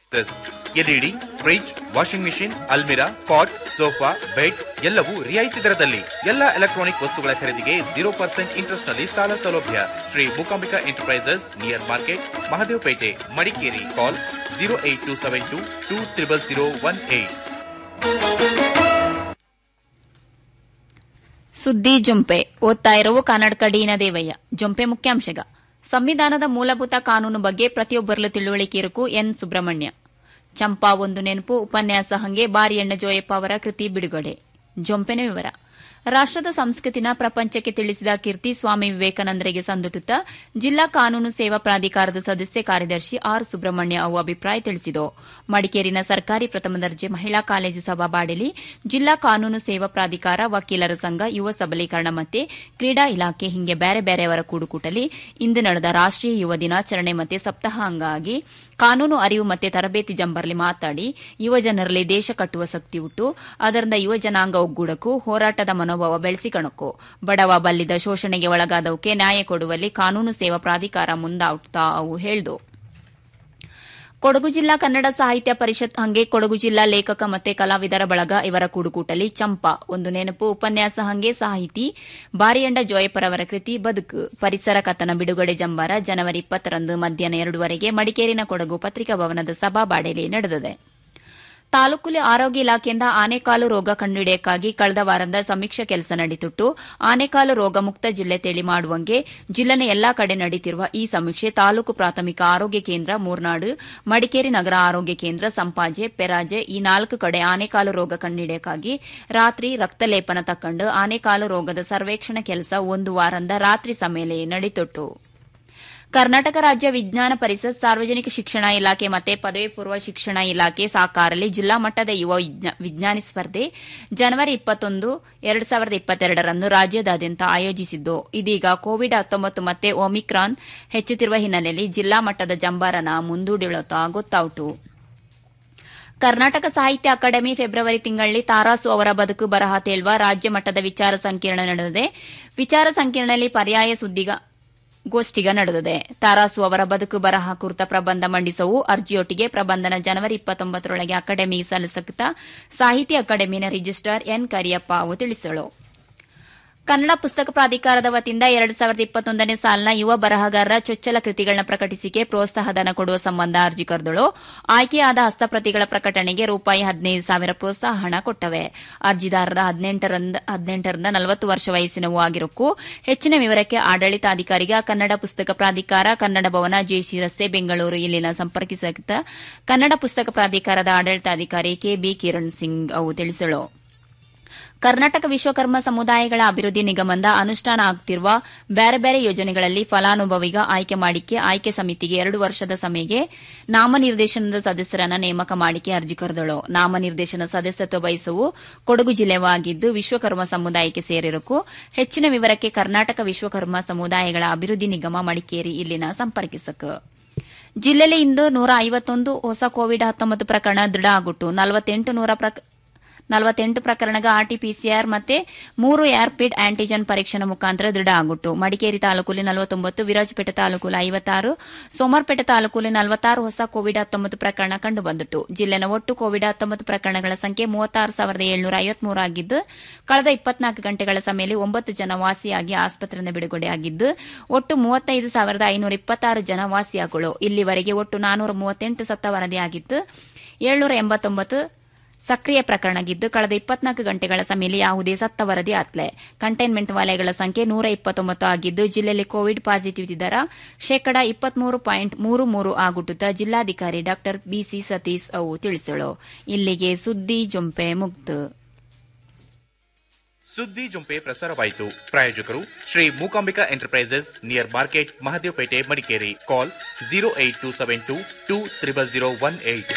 ದಿಸ್ ಎಲ್ಇಡಿ ಫ್ರಿಡ್ಜ್ ವಾಷಿಂಗ್ ಮಿಷಿನ್ ಅಲ್ಮಿರಾ ಕಾಟ್ ಸೋಫಾ ಬೆಡ್ ಎಲ್ಲವೂ ರಿಯಾಯಿತಿ ದರದಲ್ಲಿ ಎಲ್ಲ ಎಲೆಕ್ಟ್ರಾನಿಕ್ ವಸ್ತುಗಳ ಖರೀದಿಗೆ ಜೀರೋ ಪರ್ಸೆಂಟ್ ಇಂಟ್ರೆಸ್ಟ್ ನಲ್ಲಿ ಸಾಲ ಸೌಲಭ್ಯ Shri Mookambika enterprises near market Mahadevapete Madikeri call zero eight two seven two two triple zero one eight ಸುದ್ದಿ ಜೊಂಪೆ ಓದ್ತಾ ಇರುವ ಕನ್ನಡಕ ಡಿನ ದೇವಯ್ಯ ಜೊಂಪೆ ಮುಖ್ಯಾಂಶಗ ಸಂವಿಧಾನದ ಮೂಲಭೂತ ಕಾನೂನು ಬಗ್ಗೆ ಪ್ರತಿಯೊಬ್ಬರಲ್ಲೂ ತಿಳುವಳಿಕೆ ಇರಕು ಎನ್ ಸುಬ್ರಹ್ಮಣ್ಯ ಚಂಪಾ ಒಂದು ನೆನಪು ಉಪನ್ಯಾಸ ಹಂಗೆ ಬಾರಿಯಣ್ಣ ಜೋಯಪ್ಪ ಅವರ ಕೃತಿ ಬಿಡುಗಡೆ ಜೊಂಪೆನ ವಿವರ ರಾಷ್ಟದ ಸಂಸ್ಕೃತಿನ ಪ್ರಪಂಚಕ್ಕೆ ತಿಳಿಸಿದ ಕೀರ್ತಿ ಸ್ವಾಮಿ ವಿವೇಕಾನಂದರಿಗೆ ಸಂದುಟುತ್ತಾ ಜಿಲ್ಲಾ ಕಾನೂನು ಸೇವಾ ಪ್ರಾಧಿಕಾರದ ಸದಸ್ಯ ಕಾರ್ಯದರ್ಶಿ ಆರ್ ಸುಬ್ರಹ್ಮಣ್ಯ ಅವು ಅಭಿಪ್ರಾಯ ತಿಳಿಸಿದರು ಮಡಿಕೇರಿನ ಸರ್ಕಾರಿ ಪ್ರಥಮ ದರ್ಜೆ ಮಹಿಳಾ ಕಾಲೇಜು ಸಭಾಬಾಡಿಲಿ ಜಿಲ್ಲಾ ಕಾನೂನು ಸೇವಾ ಪ್ರಾಧಿಕಾರ ವಕೀಲರ ಸಂಘ ಯುವ ಸಬಲೀಕರಣ ಮತ್ತೆ ಕ್ರೀಡಾ ಇಲಾಖೆ ಹಿಂಗೆ ಬೇರೆ ಬೇರೆಯವರ ಕೂಡುಕೂಟಲಿ ಇಂದು ನಡೆದ ರಾಷ್ಟೀಯ ಯುವ ದಿನಾಚರಣೆ ಮತ್ತೆ ಸಪ್ತಾಹ ಅಂಗವಾಗಿ ಕಾನೂನು ಅರಿವು ಮತ್ತೆ ತರಬೇತಿ ಜಂಬರ್ಲಿ ಮಾತಾಡಿ ಯುವ ಜನರಲ್ಲಿ ದೇಶ ಕಟ್ಟುವ ಶಕ್ತಿ ಉಟ್ಟು ಅದರಿಂದ ಯುವ ಜನಾಂಗ ಒಗ್ಗೂಡಕ್ಕೂ ಹೋರಾಟದ ಮನೋಭಾವ ಬೆಳೆಸಿಕಣಕ್ಕೂ ಬಡವ ಬಲ್ಲಿದ ಶೋಷಣೆಗೆ ಒಳಗಾದವಕ್ಕೆ ನ್ಯಾಯ ಕೊಡುವಲ್ಲಿ ಕಾನೂನು ಸೇವಾ ಪ್ರಾಧಿಕಾರ ಮುಂದಾಗ್ತಾ ಅವು ಹೇಳ್ದು ಕೊಡಗು ಜಿಲ್ಲಾ ಕನ್ನಡ ಸಾಹಿತ್ಯ ಪರಿಷತ್ ಹಂಗೆ ಕೊಡಗು ಜಿಲ್ಲಾ ಲೇಖಕ ಮತ್ತೆ ಕಲಾವಿದರ ಬಳಗ ಇವರ ಕೂಡುಕೂಟಲಿ ಚಂಪಾ ಒಂದು ನೆನಪು ಉಪನ್ಯಾಸ ಹಂಗೆ ಸಾಹಿತಿ ಬಾರಿಯಂಡ ಜೋಯಪ್ಪರವರ ಕೃತಿ ಬದುಕು ಪರಿಸರ ಕಥನ ಬಿಡುಗಡೆ ಜಂಬಾರ ಜನವರಿ ಇಪ್ಪತ್ತರಂದು ಮಧ್ಯಾಹ್ನ ಎರಡುವರೆಗೆ ಮಡಿಕೇರಿನ ಕೊಡಗು ಪತ್ರಿಕಾ ಭವನದ ಸಭಾಬಾಡೆಯಲ್ಲಿ ನಡೆದಿದೆ ತಾಲೂಕುಲಿ ಆರೋಗ್ಯ ಇಲಾಖೆಯಿಂದ ಆನೆಕಾಲು ರೋಗ ಕಂಡುಹಿಡಿಯಕ್ಕಾಗಿ ಕಳೆದ ವಾರದ ಸಮೀಕ್ಷಾ ಕೆಲಸ ನಡೀತಿಟ್ಟು ಆನೆಕಾಲು ರೋಗ ಮುಕ್ತ ಜಿಲ್ಲೆ ತೇಳಿ ಮಾಡುವಂಗೆ ಜಿಲ್ಲೆನ ಎಲ್ಲಾ ಕಡೆ ನಡೀತಿರುವ ಈ ಸಮೀಕ್ಷೆ ತಾಲೂಕು ಪ್ರಾಥಮಿಕ ಆರೋಗ್ಯ ಕೇಂದ್ರ ಮೂರ್ನಾಡು ಮಡಿಕೇರಿ ನಗರ ಆರೋಗ್ಯ ಕೇಂದ್ರ ಸಂಪಾಜೆ ಪೆರಾಜೆ ಈ ನಾಲ್ಕು ಕಡೆ ಆನೆಕಾಲು ರೋಗ ಕಂಡುಹಿಡಿಯಕ್ಕಾಗಿ ರಾತ್ರಿ ರಕ್ತಲೇಪನ ತಕ್ಕಂಡು ಆನೆಕಾಲು ರೋಗದ ಸರ್ವೇಕ್ಷಣೆ ಕೆಲಸ ಒಂದು ವಾರದ ರಾತ್ರಿ ಸಮಯದಲ್ಲಿ ನಡೀತಿಟ್ಟು ಕರ್ನಾಟಕ ರಾಜ್ಯ ವಿಜ್ಞಾನ ಪರಿಷತ್ ಸಾರ್ವಜನಿಕ ಶಿಕ್ಷಣ ಇಲಾಖೆ ಮತ್ತು ಪದವಿ ಪೂರ್ವ ಶಿಕ್ಷಣ ಇಲಾಖೆ ಸಾಕಾರಲಿ ಜಿಲ್ಲಾ ಮಟ್ಟದ ಯುವ ವಿಜ್ಞಾನಿ ಸ್ಪರ್ಧೆ ಜನವರಿ ಇಪ್ಪತ್ತೊಂದು ಎರಡು ಸಾವಿರದ ಇಪ್ಪತ್ತೆರಡರಂದು ರಾಜ್ಯದಾದ್ಯಂತ ಆಯೋಜಿಸಿದ್ದು ಇದೀಗ ಕೋವಿಡ್ ಹತ್ತೊಂಬತ್ತು ಮತ್ತೆ ಒಮಿಕ್ರಾನ್ ಹೆಚ್ಚುತ್ತಿರುವ ಹಿನ್ನೆಲೆಯಲ್ಲಿ ಜಿಲ್ಲಾ ಮಟ್ಟದ ಜಂಬಾರನ ಮುಂದೂಡಿಳುತ್ತಾ ಗೊತ್ತಾಯಿತು ಕರ್ನಾಟಕ ಸಾಹಿತ್ಯ ಅಕಾಡೆಮಿ ಫೆಬ್ರವರಿ ತಿಂಗಳಲ್ಲಿ ತಾರಾಸು ಅವರ ಬದುಕು ಬರಹ ತೇಳುವ ರಾಜ್ಯ ಮಟ್ಟದ ವಿಚಾರ ಸಂಕಿರಣ ನಡೆದಿದೆ ವಿಚಾರ ಸಂಕಿರಣದಲ್ಲಿ ಪರ್ಯಾಯ ಸುದ್ದಿಗ ಗೋಷ್ಠಿಗ ನಡೆದಿದೆ ತಾರಾಸು ಅವರ ಬದುಕು ಬರಹ ಕುರಿತ ಪ್ರಬಂಧ ಮಂಡಿಸವು ಅರ್ಜಿಯೊಟ್ಟಿಗೆ ಪ್ರಬಂಧನ ಜನವರಿ ಇಪ್ಪತ್ತೊಂಬತ್ತರೊಳಗೆ ಅಕಾಡೆಮಿಗೆ ಸಲ್ಲಿಸುತ್ತಾ ಸಾಹಿತ್ಯ ಅಕಾಡೆಮಿನ ರಿಜಿಸ್ಟ್ರಾರ್ ಎನ್ ಕರಿಯಪ್ಪ ಅವು ತಿಳಿಸಲು ಕನ್ನಡ ಪುಸ್ತಕ ಪ್ರಾಧಿಕಾರದ ವತಿಯಿಂದ ಎರಡು ಸಾವಿರದ ಇಪ್ಪತ್ತೊಂದನೇ ಸಾಲಿನ ಯುವ ಬರಹಗಾರರ ಚೊಚ್ಚಲ ಕೃತಿಗಳನ್ನ ಪ್ರಕಟಿಸಿಕೆ ಪ್ರೋತ್ಸಾಹ ಧನ ಕೊಡುವ ಸಂಬಂಧ ಅರ್ಜಿ ಕರೆದಳು ಆಯ್ಕೆಯಾದ ಹಸ್ತಪ್ರತಿಗಳ ಪ್ರಕಟಣೆಗೆ ರೂಪಾಯಿ ಹದಿನೈದು ಸಾವಿರ ಪ್ರೋತ್ಸಾಹ ಹಣ ಕೊಟ್ಟವೆ ಅರ್ಜಿದಾರರ ಹದಿನೆಂಟರಿಂದ ನಲವತ್ತು ವರ್ಷ ವಯಸ್ಸಿನವೂ ಆಗಿರಕ್ಕೂ ಹೆಚ್ಚಿನ ವಿವರಕ್ಕೆ ಆಡಳಿತಾಧಿಕಾರಿಗ ಕನ್ನಡ ಪುಸ್ತಕ ಪ್ರಾಧಿಕಾರ ಕನ್ನಡ ಭವನ ಜೆಸಿ ರಸ್ತೆ ಬೆಂಗಳೂರು ಇಲ್ಲಿನ ಸಂಪರ್ಕಿಸಿದ ಕನ್ನಡ ಪುಸ್ತಕ ಪ್ರಾಧಿಕಾರದ ಆಡಳಿತಾಧಿಕಾರಿ ಕೆಬಿ ಕಿರಣ್ ಸಿಂಗ್ ಅವು ತಿಳಿಸಲು ಕರ್ನಾಟಕ ವಿಶ್ವಕರ್ಮ ಸಮುದಾಯಗಳ ಅಭಿವೃದ್ಧಿ ನಿಗಮದ ಅನುಷ್ಠಾನ ಆಗ್ತಿರುವ ಬೇರೆ ಬೇರೆ ಯೋಜನೆಗಳಲ್ಲಿ ಫಲಾನುಭವಿಗ ಆಯ್ಕೆ ಮಾಡಿಕೆ ಆಯ್ಕೆ ಸಮಿತಿಗೆ ಎರಡು ವರ್ಷದ ಸಮಯಕ್ಕೆ ನಾಮನಿರ್ದೇಶನದ ಸದಸ್ಯರನ್ನ ನೇಮಕ ಮಾಡಿಕೆ ಅರ್ಜಿ ಕರೆದಳು ನಾಮನಿರ್ದೇಶನ ಸದಸ್ಯತ್ವ ಬಯಸುವು ಕೊಡಗು ಜಿಲ್ಲೆವಾಗಿದ್ದು ವಿಶ್ವಕರ್ಮ ಸಮುದಾಯಕ್ಕೆ ಸೇರಿರಕು ಹೆಚ್ಚಿನ ವಿವರಕ್ಕೆ ಕರ್ನಾಟಕ ವಿಶ್ವಕರ್ಮ ಸಮುದಾಯಗಳ ಅಭಿವೃದ್ಧಿ ನಿಗಮ ಮಡಿಕೇರಿ ಇಲ್ಲಿನ ಸಂಪರ್ಕಿಸಕು ಜಿಲ್ಲೆಯಲ್ಲಿ ಇಂದು ನೂರ ಐವತ್ತೊಂದು ಹೊಸ ಕೋವಿಡ್ ಹತ್ತೊಂಬತ್ತು ಪ್ರಕರಣ ದೃಢ ಆಗಿಟ್ಟು ನಲವತ್ತೆಂಟು ನೂರ ನಲವತ್ತೆಂಟು ಪ್ರಕರಣಗ ಆರ್ಟಿಪಿಸಿಆರ್ ಮತ್ತೆ ಮೂರು ರ್ಯಾಪಿಡ್ ಆಂಟಿಜನ್ ಪರೀಕ್ಷೆನ ಮುಖಾಂತರ ದೃಢ ಆಗಿಟ್ಟು ಮಡಿಕೇರಿ ತಾಲೂಕಲ್ಲಿ ನಲವತ್ತೊಂಬತ್ತು ವಿರಾಜಪೇಟೆ ತಾಲೂಕಲ್ಲಿ ಐವತ್ತಾರು ಸೋಮವಾರಪೇಟೆ ತಾಲೂಕಲ್ಲಿ ನಲವತ್ತಾರು ಹೊಸ ಕೋವಿಡ್ ಹತ್ತೊಂಬತ್ತು ಪ್ರಕರಣ ಕಂಡುಬಂದಿಟ್ಟು ಜಿಲ್ಲೆನ ಒಟ್ಟು ಕೋವಿಡ್ ಹತ್ತೊಂಬತ್ತು ಪ್ರಕರಣಗಳ ಸಂಖ್ಯೆ ಮೂವತ್ತಾರು ಸಾವಿರದ ಏಳ್ನೂರ ಐವತ್ಮೂರು ಆಗಿದ್ದು ಕಳೆದ ಇಪ್ಪತ್ನಾಲ್ಕು ಗಂಟೆಗಳ ಸಮಯದಲ್ಲಿ ಒಂಬತ್ತು ಜನ ವಾಸಿಯಾಗಿ ಆಸ್ಪತ್ರೆಯಿಂದ ಬಿಡುಗಡೆಯಾಗಿದ್ದು ಒಟ್ಟು ಮೂವತ್ತೈದು ಸಾವಿರದ ಐನೂರ ಇಪ್ಪತ್ತಾರು ಜನ ವಾಸಿಯಾಗಳು ಇಲ್ಲಿವರೆಗೆ ಒಟ್ಟು ನಾನೂರ ಮೂವತ್ತೆಂಟು ಸತ್ತ ವರದಿಯಾಗಿದ್ದು ಏಳ್ನೂರ ಎಂಬತ್ತೊಂಬತ್ತು ಸಕ್ರಿಯ ಪ್ರಕರಣಗಿದ್ದು ಕಳೆದ ಇಪ್ಪತ್ನಾಲ್ಕು ಗಂಟೆಗಳ ಸಮಯದಲ್ಲಿ ಯಾವುದೇ ಸತ್ತ ವರದಿ ಆತ್ಲೆ ಕಂಟೈನ್ಮೆಂಟ್ ವಲಯಗಳ ಸಂಖ್ಯೆ ನೂರ ಇಪ್ಪತ್ತೊಂಬತ್ತು ಆಗಿದ್ದು ಜಿಲ್ಲೆಯಲ್ಲಿ ಕೋವಿಡ್ ಪಾಸಿಟಿವ್ ದರ ಶೇಕಡಾ ಇಪ್ಪತ್ಮೂರು ಪಾಯಿಂಟ್ ಮೂರು ಮೂರು ಆಗುಟ್ಟುತ್ತಾ ಜಿಲ್ಲಾಧಿಕಾರಿ ಡಾ ಬಿಸಿ ಸತೀಶ್ ಅವು ತಿಳಿಸಳು ಇಲ್ಲಿಗೆ ಸುದ್ದಿ ಜೊಂಪೆ ಮುಕ್ತ ಸುದ್ದಿ ಜುಂಪೆ ಪ್ರಸಾರವಾಯಿತು ಪ್ರಾಯೋಜಕರು Shri Mookambika enterprises near market Mahadevapete Madikeri call zero eight two seven two two triple zero one eight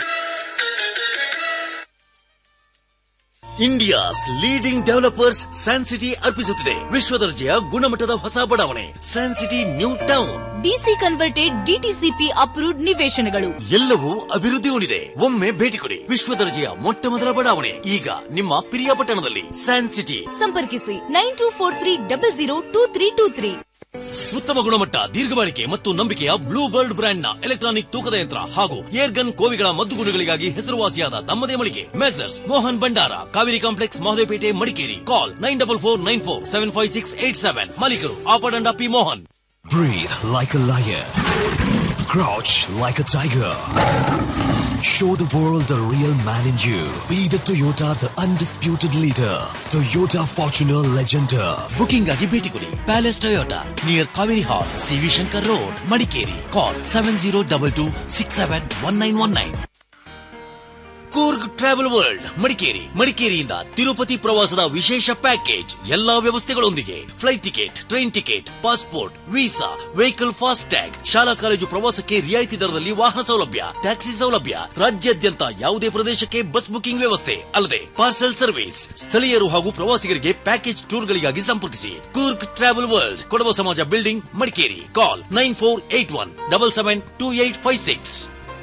India's leading developers San City ಅರ್ಪಿಸುತ್ತಿದೆ ವಿಶ್ವ ದರ್ಜೆಯ ಗುಣಮಟ್ಟದ ಹೊಸ ಬಡಾವಣೆ San City new town DC converted DTCP approved ನಿವೇಶನಗಳು ಎಲ್ಲವೂ ಅಭಿವೃದ್ಧಿ ಹೊಂದಿದೆ ಒಮ್ಮೆ ಭೇಟಿ ಕೊಡಿ ವಿಶ್ವ ದರ್ಜೆಯ ಮೊಟ್ಟ ಮೊದಲ ಬಡಾವಣೆ ಈಗ ನಿಮ್ಮ ಪಿರಿಯಾಪಟ್ಟಣದಲ್ಲಿ ಸ್ಯಾನ್ ಸಿಟಿ ಸಂಪರ್ಕಿಸಿ nine two four three double zero two three two three ಉತ್ತಮ ಗುಣಮಟ್ಟ ದೀರ್ಘ ಬಾಳಿಕೆ ಮತ್ತು ನಂಬಿಕೆಯ ಬ್ಲೂ ವರ್ಲ್ಡ್ ಬ್ರ್ಯಾಂಡ್ ನ ಎಲೆಕ್ಟ್ರಾನಿಕ್ ತೂಕದ ಯಂತ್ರ ಹಾಗೂ ಏರ್ ಗನ್ ಕೋವಿಗಳ ಮದ್ದುಗುಂಡುಗಳಿಗಾಗಿ ಹೆಸರುವಾಸಿಯಾದ ತಮ್ಮದೇ ಮಳಿಗೆ messrs Mohan Bhandar Kaveri complex Mahadevapete Madikeri call nine double four nine four seven five six eight seven ಮಾಲೀಕರು Appadanda P Mohan Breathe like a lion. Crouch like a tiger. Show the world the real man in you. Be the Toyota, the undisputed leader. Toyota Fortuner Legender. Booking ಆಗಿ ಭೇಟಿ ಕೊಡಿ palace Toyota near Kaveri hall CV Shankar road Madikeri call seven zero double two six seven one nine one nine Coorg travel world Madikeri ಮಡಿಕೇರಿಯಿಂದ ತಿರುಪತಿ ಪ್ರವಾಸದ ವಿಶೇಷ package ಎಲ್ಲಾ ವ್ಯವಸ್ಥೆಗಳೊಂದಿಗೆ flight ticket train ticket passport visa vehicle fast tag ಶಾಲಾ college ಪ್ರವಾಸಕ್ಕೆ ರಿಯಾಯಿತಿ ದರದಲ್ಲಿ ವಾಹನ ಸೌಲಭ್ಯ ಟ್ಯಾಕ್ಸಿ ಸೌಲಭ್ಯ ರಾಜ್ಯಾದ್ಯಂತ ಯಾವುದೇ ಪ್ರದೇಶಕ್ಕೆ ಬಸ್ ಬುಕಿಂಗ್ ವ್ಯವಸ್ಥೆ ಅಲ್ಲದೆ ಪಾರ್ಸೆಲ್ ಸರ್ವಿಸ್ ಸ್ಥಳೀಯರು ಹಾಗೂ ಪ್ರವಾಸಿಗರಿಗೆ ಪ್ಯಾಕೇಜ್ ಟೂರ್ಗಳಿಗಾಗಿ ಸಂಪರ್ಕಿಸಿ Coorg travel world Kodava Samaja building Madikeri call nine four eight one double seven two eight five six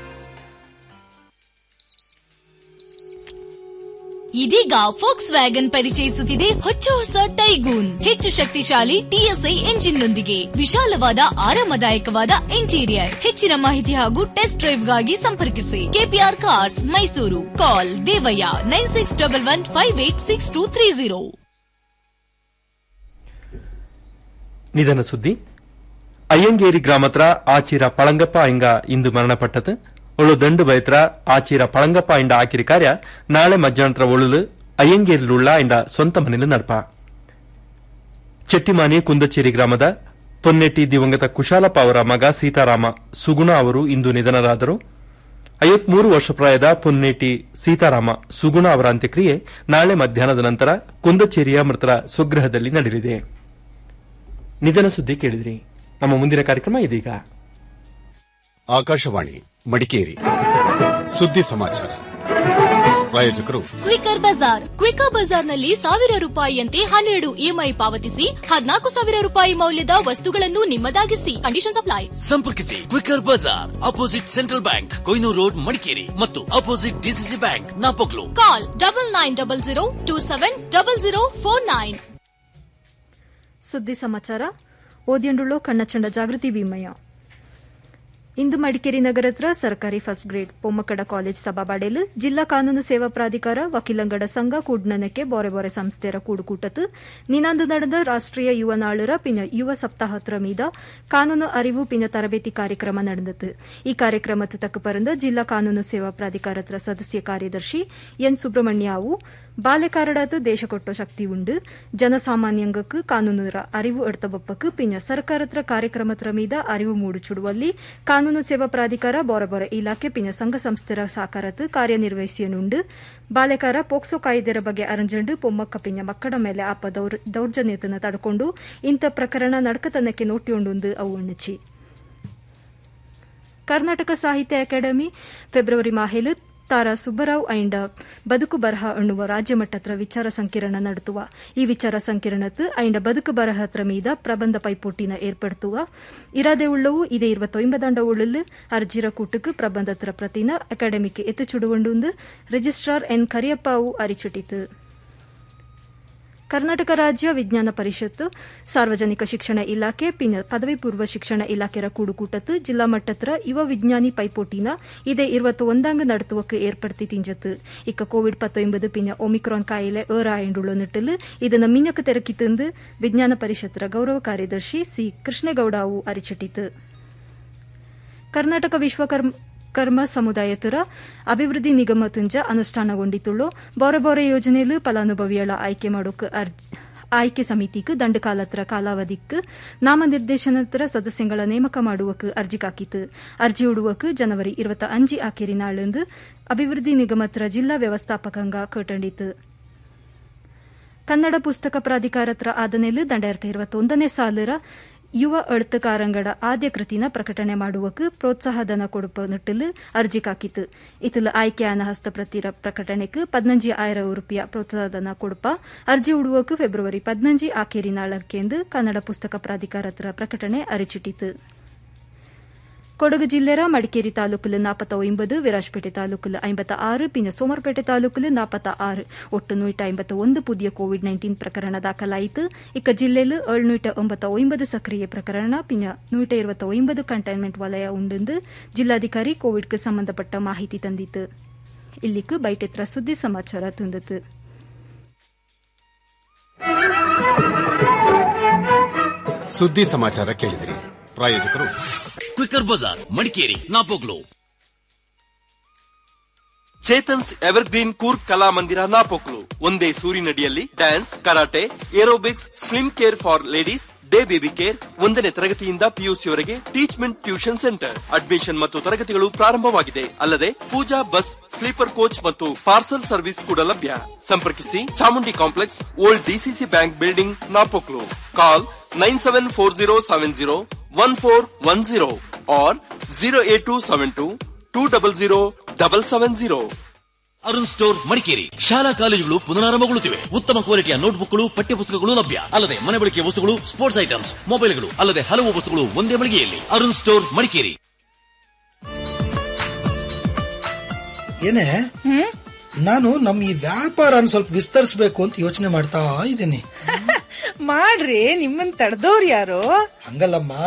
ಇದೀಗ ಫೋಕ್ಸ್ ವ್ಯಾಗನ್ ಪರಿಚಯಿಸುತ್ತಿದೆ ಹೊಚ್ಚ ಹೊಸ ಟೈಗೂನ್ ಹೆಚ್ಚು ಶಕ್ತಿಶಾಲಿ ಟಿಎಸ್ಐ ಎಂಜಿನ್ ನೊಂದಿಗೆ ವಿಶಾಲವಾದ ಆರಾಮದಾಯಕವಾದ ಇಂಟೀರಿಯರ್ ಹೆಚ್ಚಿನ ಮಾಹಿತಿ ಹಾಗೂ ಟೆಸ್ಟ್ ಡ್ರೈವ್ಗಾಗಿ ಸಂಪರ್ಕಿಸಿ KPR cars Mysuru call Devaiah nine six double one five eight six two three zero ನಿಧನ ಸುದ್ದಿ ಅಯ್ಯಂಗೇರಿ ಗ್ರಾಮತ್ರ ಆಚಿರ ಪಳಂಗಪ್ಪ ಇಂಗ ಇಂದು ಮರಣಪಟ್ಟது ಒಳು ದಂಡು ಬೈತ್ರ ಆಚಿರ ಪಳಂಗಪ್ಪ ಇಂಡ ಆಕಿರಿ ಕಾರ್ಯ ನಾಳೆ ಮಧ್ಯಾಹ್ನತ್ರ ಒಳುಲು ಅಯ್ಯಂಗೇರಿಲುಳ್ಳ ಇಂಡ ಸ್ವಂತ ಮನೆಯಲ್ಲಿ ನಡಪ ಚೆಟ್ಟಿಮಾನಿ ಕುಂದಚೇರಿ ಗ್ರಾಮದ ಪೊನ್ನೆಟ್ಟಿ ದಿವಂಗತ ಕುಶಾಲಪ್ಪ ಅವರ ಮಗ ಸೀತಾರಾಮ ಸುಗುಣ ಅವರು ಇಂದು ನಿಧನರಾದರು ಐವತ್ಮೂರು ವರ್ಷ ಪ್ರಾಯದ ಪೊನ್ನೇಟಿ ಸೀತಾರಾಮ ಸುಗುಣ ಅವರ ಅಂತ್ಯಕ್ರಿಯೆ ನಾಳೆ ಮಧ್ಯಾಹ್ನದ ನಂತರ ಕುಂದಚೇರಿಯ ಮೃತರ ಸ್ವಗೃಹದಲ್ಲಿ ನಡೆಯಲಿದೆ ನಿಧನ ಸುದ್ದಿ ಕೇಳಿದ್ರಿ ನಮ್ಮ ಮುಂದಿನ ಕಾರ್ಯಕ್ರಮ ಇದೀಗ ಆಕಾಶವಾಣಿ ಮಡಿಕೇರಿ ಸುದ್ದಿ ಸಮಾಚಾರ ಪ್ರಾಯೋಜಕರು ಕ್ವಿಕರ್ ಬಜಾರ್ ಕ್ವಿಕರ್ ಬಜಾರ್ನಲ್ಲಿ ಸಾವಿರ ರೂಪಾಯಿಯಂತೆ ಹನ್ನೆರಡು ಇಎಂಐ ಪಾವತಿಸಿ ಹದಿನಾಲ್ಕು ಸಾವಿರ ರೂಪಾಯಿ ಮೌಲ್ಯದ ವಸ್ತುಗಳನ್ನು ನಿಮ್ಮದಾಗಿಸಿ ಕಂಡೀಷನ್ ಅಪ್ಲೈ ಸಂಪರ್ಕಿಸಿ quicker Bazaar opposite central bank Kohinoor road Madikeri ಮತ್ತು opposite DCC bank Napoklu call double nine double zero two seven double zero four nine ಸುದ್ದಿ ಸಮಾಚಾರ ಓದಿಯಂಡುಳ್ಳೋ ಕಣ್ಣಚಂಡ ಜಾಗೃತಿ ವಿಮಯ ಇಂದು ಮಡಿಕೇರಿ ನಗರತ್ರ ಸರ್ಕಾರಿ ಫಸ್ಟ್ ಗ್ರೇಡ್ ಪೊಮ್ಮಕ್ಕಡ ಕಾಲೇಜ್ ಸಭಾಬಾಡೆಲು ಜಿಲ್ಲಾ ಕಾನೂನು ಸೇವಾ ಪ್ರಾಧಿಕಾರ ವಕೀಲಂಗಡ ಸಂಘ ಕೂಡ್ನನಕ್ಕೆ ಬೋರೆ ಬೋರೆ ಸಂಸ್ಥೆರ ಕೂಡುಕೂಟತ್ತು ನಿನಾಂದು ನಡೆದ ರಾಷ್ಟ್ರೀಯ ಯುವ ನಾಳರ ಪಿನ ಯುವ ಸಪ್ತಾಹತ್ರ ಮೀದ ಕಾನೂನು ಅರಿವು ಪಿನ ತರಬೇತಿ ಕಾರ್ಯಕ್ರಮ ನಡೆದது ಈ ಕಾರ್ಯಕ್ರಮದ ತಕ್ಕ ಪರಂದ ಜಿಲ್ಲಾ ಕಾನೂನು ಸೇವಾ ಪ್ರಾಧಿಕಾರತ್ರ ಸದಸ್ಯ ಕಾರ್ಯದರ್ಶಿ ಎನ್ ಸುಬ್ರಹ್ಮಣ್ಯಾವು ಬಾಲೆಕಾರಡಾದ ದೇಶ ಕೊಟ್ಟೋ ಶಕ್ತಿ ಉಂಡು ಜನಸಾಮಾನ್ಯಂಗಕ್ಕೆ ಕಾನೂನುರ ಅರಿವು ಎಡ್ತಬಪ್ಪಕ್ಕೆ ಪಿನ ಸರ್ಕಾರತ್ರ ಕಾರ್ಯಕ್ರಮತ್ರ ಮೀದ ಅರಿವು ಮೂಡುಚುಡುವಲ್ಲಿ ಕಾನೂನು ಸೇವಾ ಪ್ರಾಧಿಕಾರ ಬೋರಬೋರ ಇಲಾಖೆ ಪಿನ ಸಂಘ ಸಂಸ್ಥೆರ ಸಾಕಾರತ್ ಕಾರ್ಯನಿರ್ವಹಿಸಿಯನುಂಡು ಬಾಲೆಕಾರ ಪೋಕ್ಸೋ ಕಾಯ್ದೆರ ಬಗ್ಗೆ ಅರಂಜಂಡು ಪೊಮ್ಮಕ್ಕ ಪಿನ ಮಕ್ಕಳ ಮೇಲೆ ಆಪ ದೌರ್ಜನ್ಯತನ ತಡ್ಕೊಂಡು ಇಂಥ ಪ್ರಕರಣ ನಡಕತನಕ್ಕೆ ನೋಟಿಯೊಂಡು ಅವು ಉಣ್ಣಚಿ ಕರ್ನಾಟಕ ಸಾಹಿತ್ಯ ಅಕಾಡೆಮಿ ಫೆಬ್ರವರಿ ಮಾಹೆಲು ತಾರಾ ಸುಬ್ಬರಾವ್ ಐಂಡ ಬದುಕು ಬರಹ ಎನ್ನುವ ರಾಜ್ಯ ಮಟ್ಟತ್ರ ವಿಚಾರ ಸಂಕಿರಣ ನಡೆಸುವ ಈ ವಿಚಾರ ಸಂಕಿರಣತ್ ಐಂಡ ಬದುಕು ಬರಹತ್ರ ಮೀದ ಪ್ರಬಂಧ ಪೈಪೋಟಿನ ಏರ್ಪಡುತ್ತುವ ಇರಾದೆ ಉಳ್ಳವು ಇದೇ ഇരുപത്തൊമ്പതാണ്ട ഉള്ളിൽ അർജിറ കൂട്ടുക്ക് പ്രബന്ധത്ര പ്രതിന അക്കാഡമിക്ക് എത്തിച്ചുടുകൊണ്ടുണ്ട് രജിസ്ട്രാർ എൻ കറിയപ്പാവു അറിച്ചിട്ടിത്ത് ಕರ್ನಾಟಕ ರಾಜ್ಯ ವಿಜ್ಞಾನ ಪರಿಷತ್ತು ಸಾರ್ವಜನಿಕ ಶಿಕ್ಷಣ ಇಲಾಖೆ ಪಿನ ಪದವಿ ಪೂರ್ವ ಶಿಕ್ಷಣ ಇಲಾಖೆರ ಕೂಡುಕೂಟತ್ತು ಜಿಲ್ಲಾ ಮಟ್ಟತ್ರ ಯುವ ವಿಜ್ಞಾನಿ ಪೈಪೋಟಿನ ಇದೇ ഇരുപത്തി ഒന്നാങ്ക് നടത്തുവക്ക് ഏർപ്പെടുത്തി തിഞ്ചത്ത് ഇക്ക കോവിഡ് പത്തൊമ്പത് പിന്നെ ഒമിക്രോൺ കായിലെ ഏറായുണ്ടുള്ള നിട്ടില് ഇതിന് മിഞ്ഞക്ക് തിരക്കിത്തന്ത് വിജ്ഞാന പരിഷത്ര ಗೌರವ ಕಾರ್ಯದರ್ಶಿ ಸಿ ಕೃಷ್ಣೇಗೌಡಾವು ಅರಿಚಿಟ್ಟಿತು ಕರ್ನಾಟಕ ವಿಶ್ವಕರ್ಮ ಕರ್ಮ ಸಮುದಾಯತರ ಅಭಿವೃದ್ಧಿ ನಿಗಮ ತುಂಜ ಅನುಷ್ಠಾನಗೊಂಡಿತುಳ್ಳು ಬೋರೆ ಬೋರೆ ಯೋಜನೆಯಲ್ಲಿ ಫಲಾನುಭವಿಗಳ ಆಯ್ಕೆ ಮಾಡೋಕೆ ಆಯ್ಕೆ ಸಮಿತಿಗೆ ದಂಡಕಾಲತ್ರ ಕಾಲಾವಧಿക്ക് ನಾಮನಿರ್ದೇಶನತರ ಸದಸ್ಯಗಳ ನೇಮಕ ಮಾಡುವಕ್ಕೆ ಅರ್ಜಿ ಕಾಕಿತು ಅರ್ಜಿ ಉಡುವಕ್ಕೆ ಜನವರಿ ഇരുപത്തി അഞ്ച് ആക്കേരി നാളെന്ന് ಅಭಿವೃದ್ಧಿ ನಿಗಮತ್ರ ಜಿಲ್ಲಾ ವ್ಯವಸ್ಥಾಪಕಂಗ ಕೇಟಂಡಿತು ಕನ್ನಡ ಪುಸ್ತಕ ಪ್ರಾಧಿಕಾರತ್ರ ಆದನೆಲು ದಂಡಾಯಿರത്തി ഇരുപത്തൊಂದನೇ ಸಾಲರ ಯುವ ಎಳುತ್ತುಕಾರಂಗಡ ಆದ್ಯ ಕೃತಿನ ಪ್ರಕಟಣೆ ಮಾಡುವಕ್ಕೆ ಪ್ರೋತ್ಸಾಹಧನ ಕೊಡುಪ ನಿಟ್ಟಿಲು ಅರ್ಜಿ ಕಾಕಿತು ಇತಿಲು ಆಯ್ಕೆಯಾನ ಹಸ್ತಪ್ರತಿರ ಪ್ರಕಟಣೆಗೆ ಪದ್ನಂಜಿ ಆಯಿரம் ರೂಪಾಯಿ ಪ್ರೋತ್ಸಾಹಧನ ಕೊಡುಪ ಅರ್ಜಿ ಉಡುವಕ್ಕೆ ಫೆಬ್ರವರಿ ಪದ್ನಂಜಿ ಆಕೇರಿ ನಾಳಕ್ಕೆಂದು ಕನ್ನಡ ಪುಸ್ತಕ ಪ್ರಾಧಿಕಾರತ್ರ ಪ್ರಕಟಣೆ ಅರಿಚಿಟ್ಟಿತು ಕೊಡಗು ಜಿಲ್ಲೆರ ಮಡಿಕೇರಿ ತಾಲೂಕಿಲು ನಾಪತ್ತ ಒಂಬದು ವಿರಾಜಪೇಟೆ ತಾಲೂಕಿಲು ಐಂಬತ್ತ ಆರು ಪಿನ್ನ ಸೋಮರ್ಪೇಟೆ ತಾಲೂಕಿಲು ನಾಪತ್ತ ಆರು ಒಟ್ಟು ನೂಟ ಐಂಬತ್ತ ಒಂದು ಪುದಿಯ ಕೋವಿಡ್ ನೈನ್ಟೀನ್ ಪ್ರಕರಣ ದಾಖಲಾಯಿತು ಇಕ್ಕ ಜಿಲ್ಲೆಲು ಏಳ್ನೂಟ ಒಂಬತ್ತ ಒಂಬದು ಸಕ್ರಿಯ ಪ್ರಕರಣ ಪಿನ್ನ ನೂಟ ಇರುವತ್ತ ಒಂಬದು ಕಂಟೈನ್ಮೆಂಟ್ ವಲಯ ಉಂಡೆಂದು ಜಿಲ್ಲಾಧಿಕಾರಿ ಕೋವಿಡ್ಗೆ ಸಂಬಂಧಪಟ್ಟ ಮಾಹಿತಿ ತಂದಿತು ಇಲ್ಲಿக்கு ಬೈಟೆತ್ರ ಸುದ್ದಿ ಸಮಾಚಾರ ತಂದಿತು ಸುದ್ದಿ ಸಮಾಚಾರ ಕೇಳಿದಿರಿ ಪ್ರಾಯೋಜಕರು ಕ್ವಿಕರ್ ಬಜಾರ್ ಮಡಿಕೇರಿ ನಾಪೋಕ್ಲು ಚೇತನ್ಸ್ ಎವರ್ಗ್ರೀನ್ ಕೂರ್ಗ್ ಕಲಾಮಂದಿರ ನಾಪೋಕ್ಲು ಒಂದೇ ಸೂರಿನಡಿಯಲ್ಲಿ dance karate aerobics slim care for ladies day baby care ಒಂದನೇ ತರಗತಿಯಿಂದ ಪಿಯುಸಿವರೆಗೆ ಟೀಚ್ಮೆಂಟ್ ಟ್ಯೂಷನ್ ಸೆಂಟರ್ ಅಡ್ಮಿಷನ್ ಮತ್ತು ತರಗತಿಗಳು ಪ್ರಾರಂಭವಾಗಿದೆ ಅಲ್ಲದೆ ಪೂಜಾ ಬಸ್ ಸ್ಲೀಪರ್ ಕೋಚ್ ಮತ್ತು ಪಾರ್ಸಲ್ ಸರ್ವಿಸ್ ಕೂಡ ಲಭ್ಯ ಸಂಪರ್ಕಿಸಿ Chamundi complex old DCC bank building Napoklu call nine seven four zero seven zero one four one zero or zero eight two seven two two double zero double seven zero Arun store Madikeri ಶಾಲಾ ಕಾಲೇಜುಗಳು ಪುನರಾರಂಭಗೊಳ್ಳುತ್ತಿವೆ ಉತ್ತಮ ಕ್ವಾಲಿಟಿಯ ನೋಟ್ಬುಕ್ಗಳು ಪಠ್ಯಪುಸ್ತಕಗಳು ಲಭ್ಯ ಅಲ್ಲದೆ ಮನೆ ಬಳಕೆಯ ವಸ್ತುಗಳು ಸ್ಪೋರ್ಟ್ಸ್ ಐಟಮ್ಸ್ ಮೊಬೈಲ್ಗಳು ಅಲ್ಲದೆ ಹಲವು ವಸ್ತುಗಳು ಒಂದೇ ಮಳಿಗೆಯಲ್ಲಿ ಅರುಣ್ ಸ್ಟೋರ್ ಮಡಿಕೇರಿ ಏನೇ ನಾನು ನಮ್ ಈ ವ್ಯಾಪಾರನ ಸ್ವಲ್ಪ ವಿಸ್ತರಿಸಬೇಕು ಅಂತ ಯೋಚನೆ ಮಾಡ್ತಾ ಇದ್ದೀನಿ ಮಾಡ್ರಿ ನಿಮ್ಮನ್ ತಡೆದವ್ರು ಯಾರು ಹಂಗಲ್ಲಮ್ಮ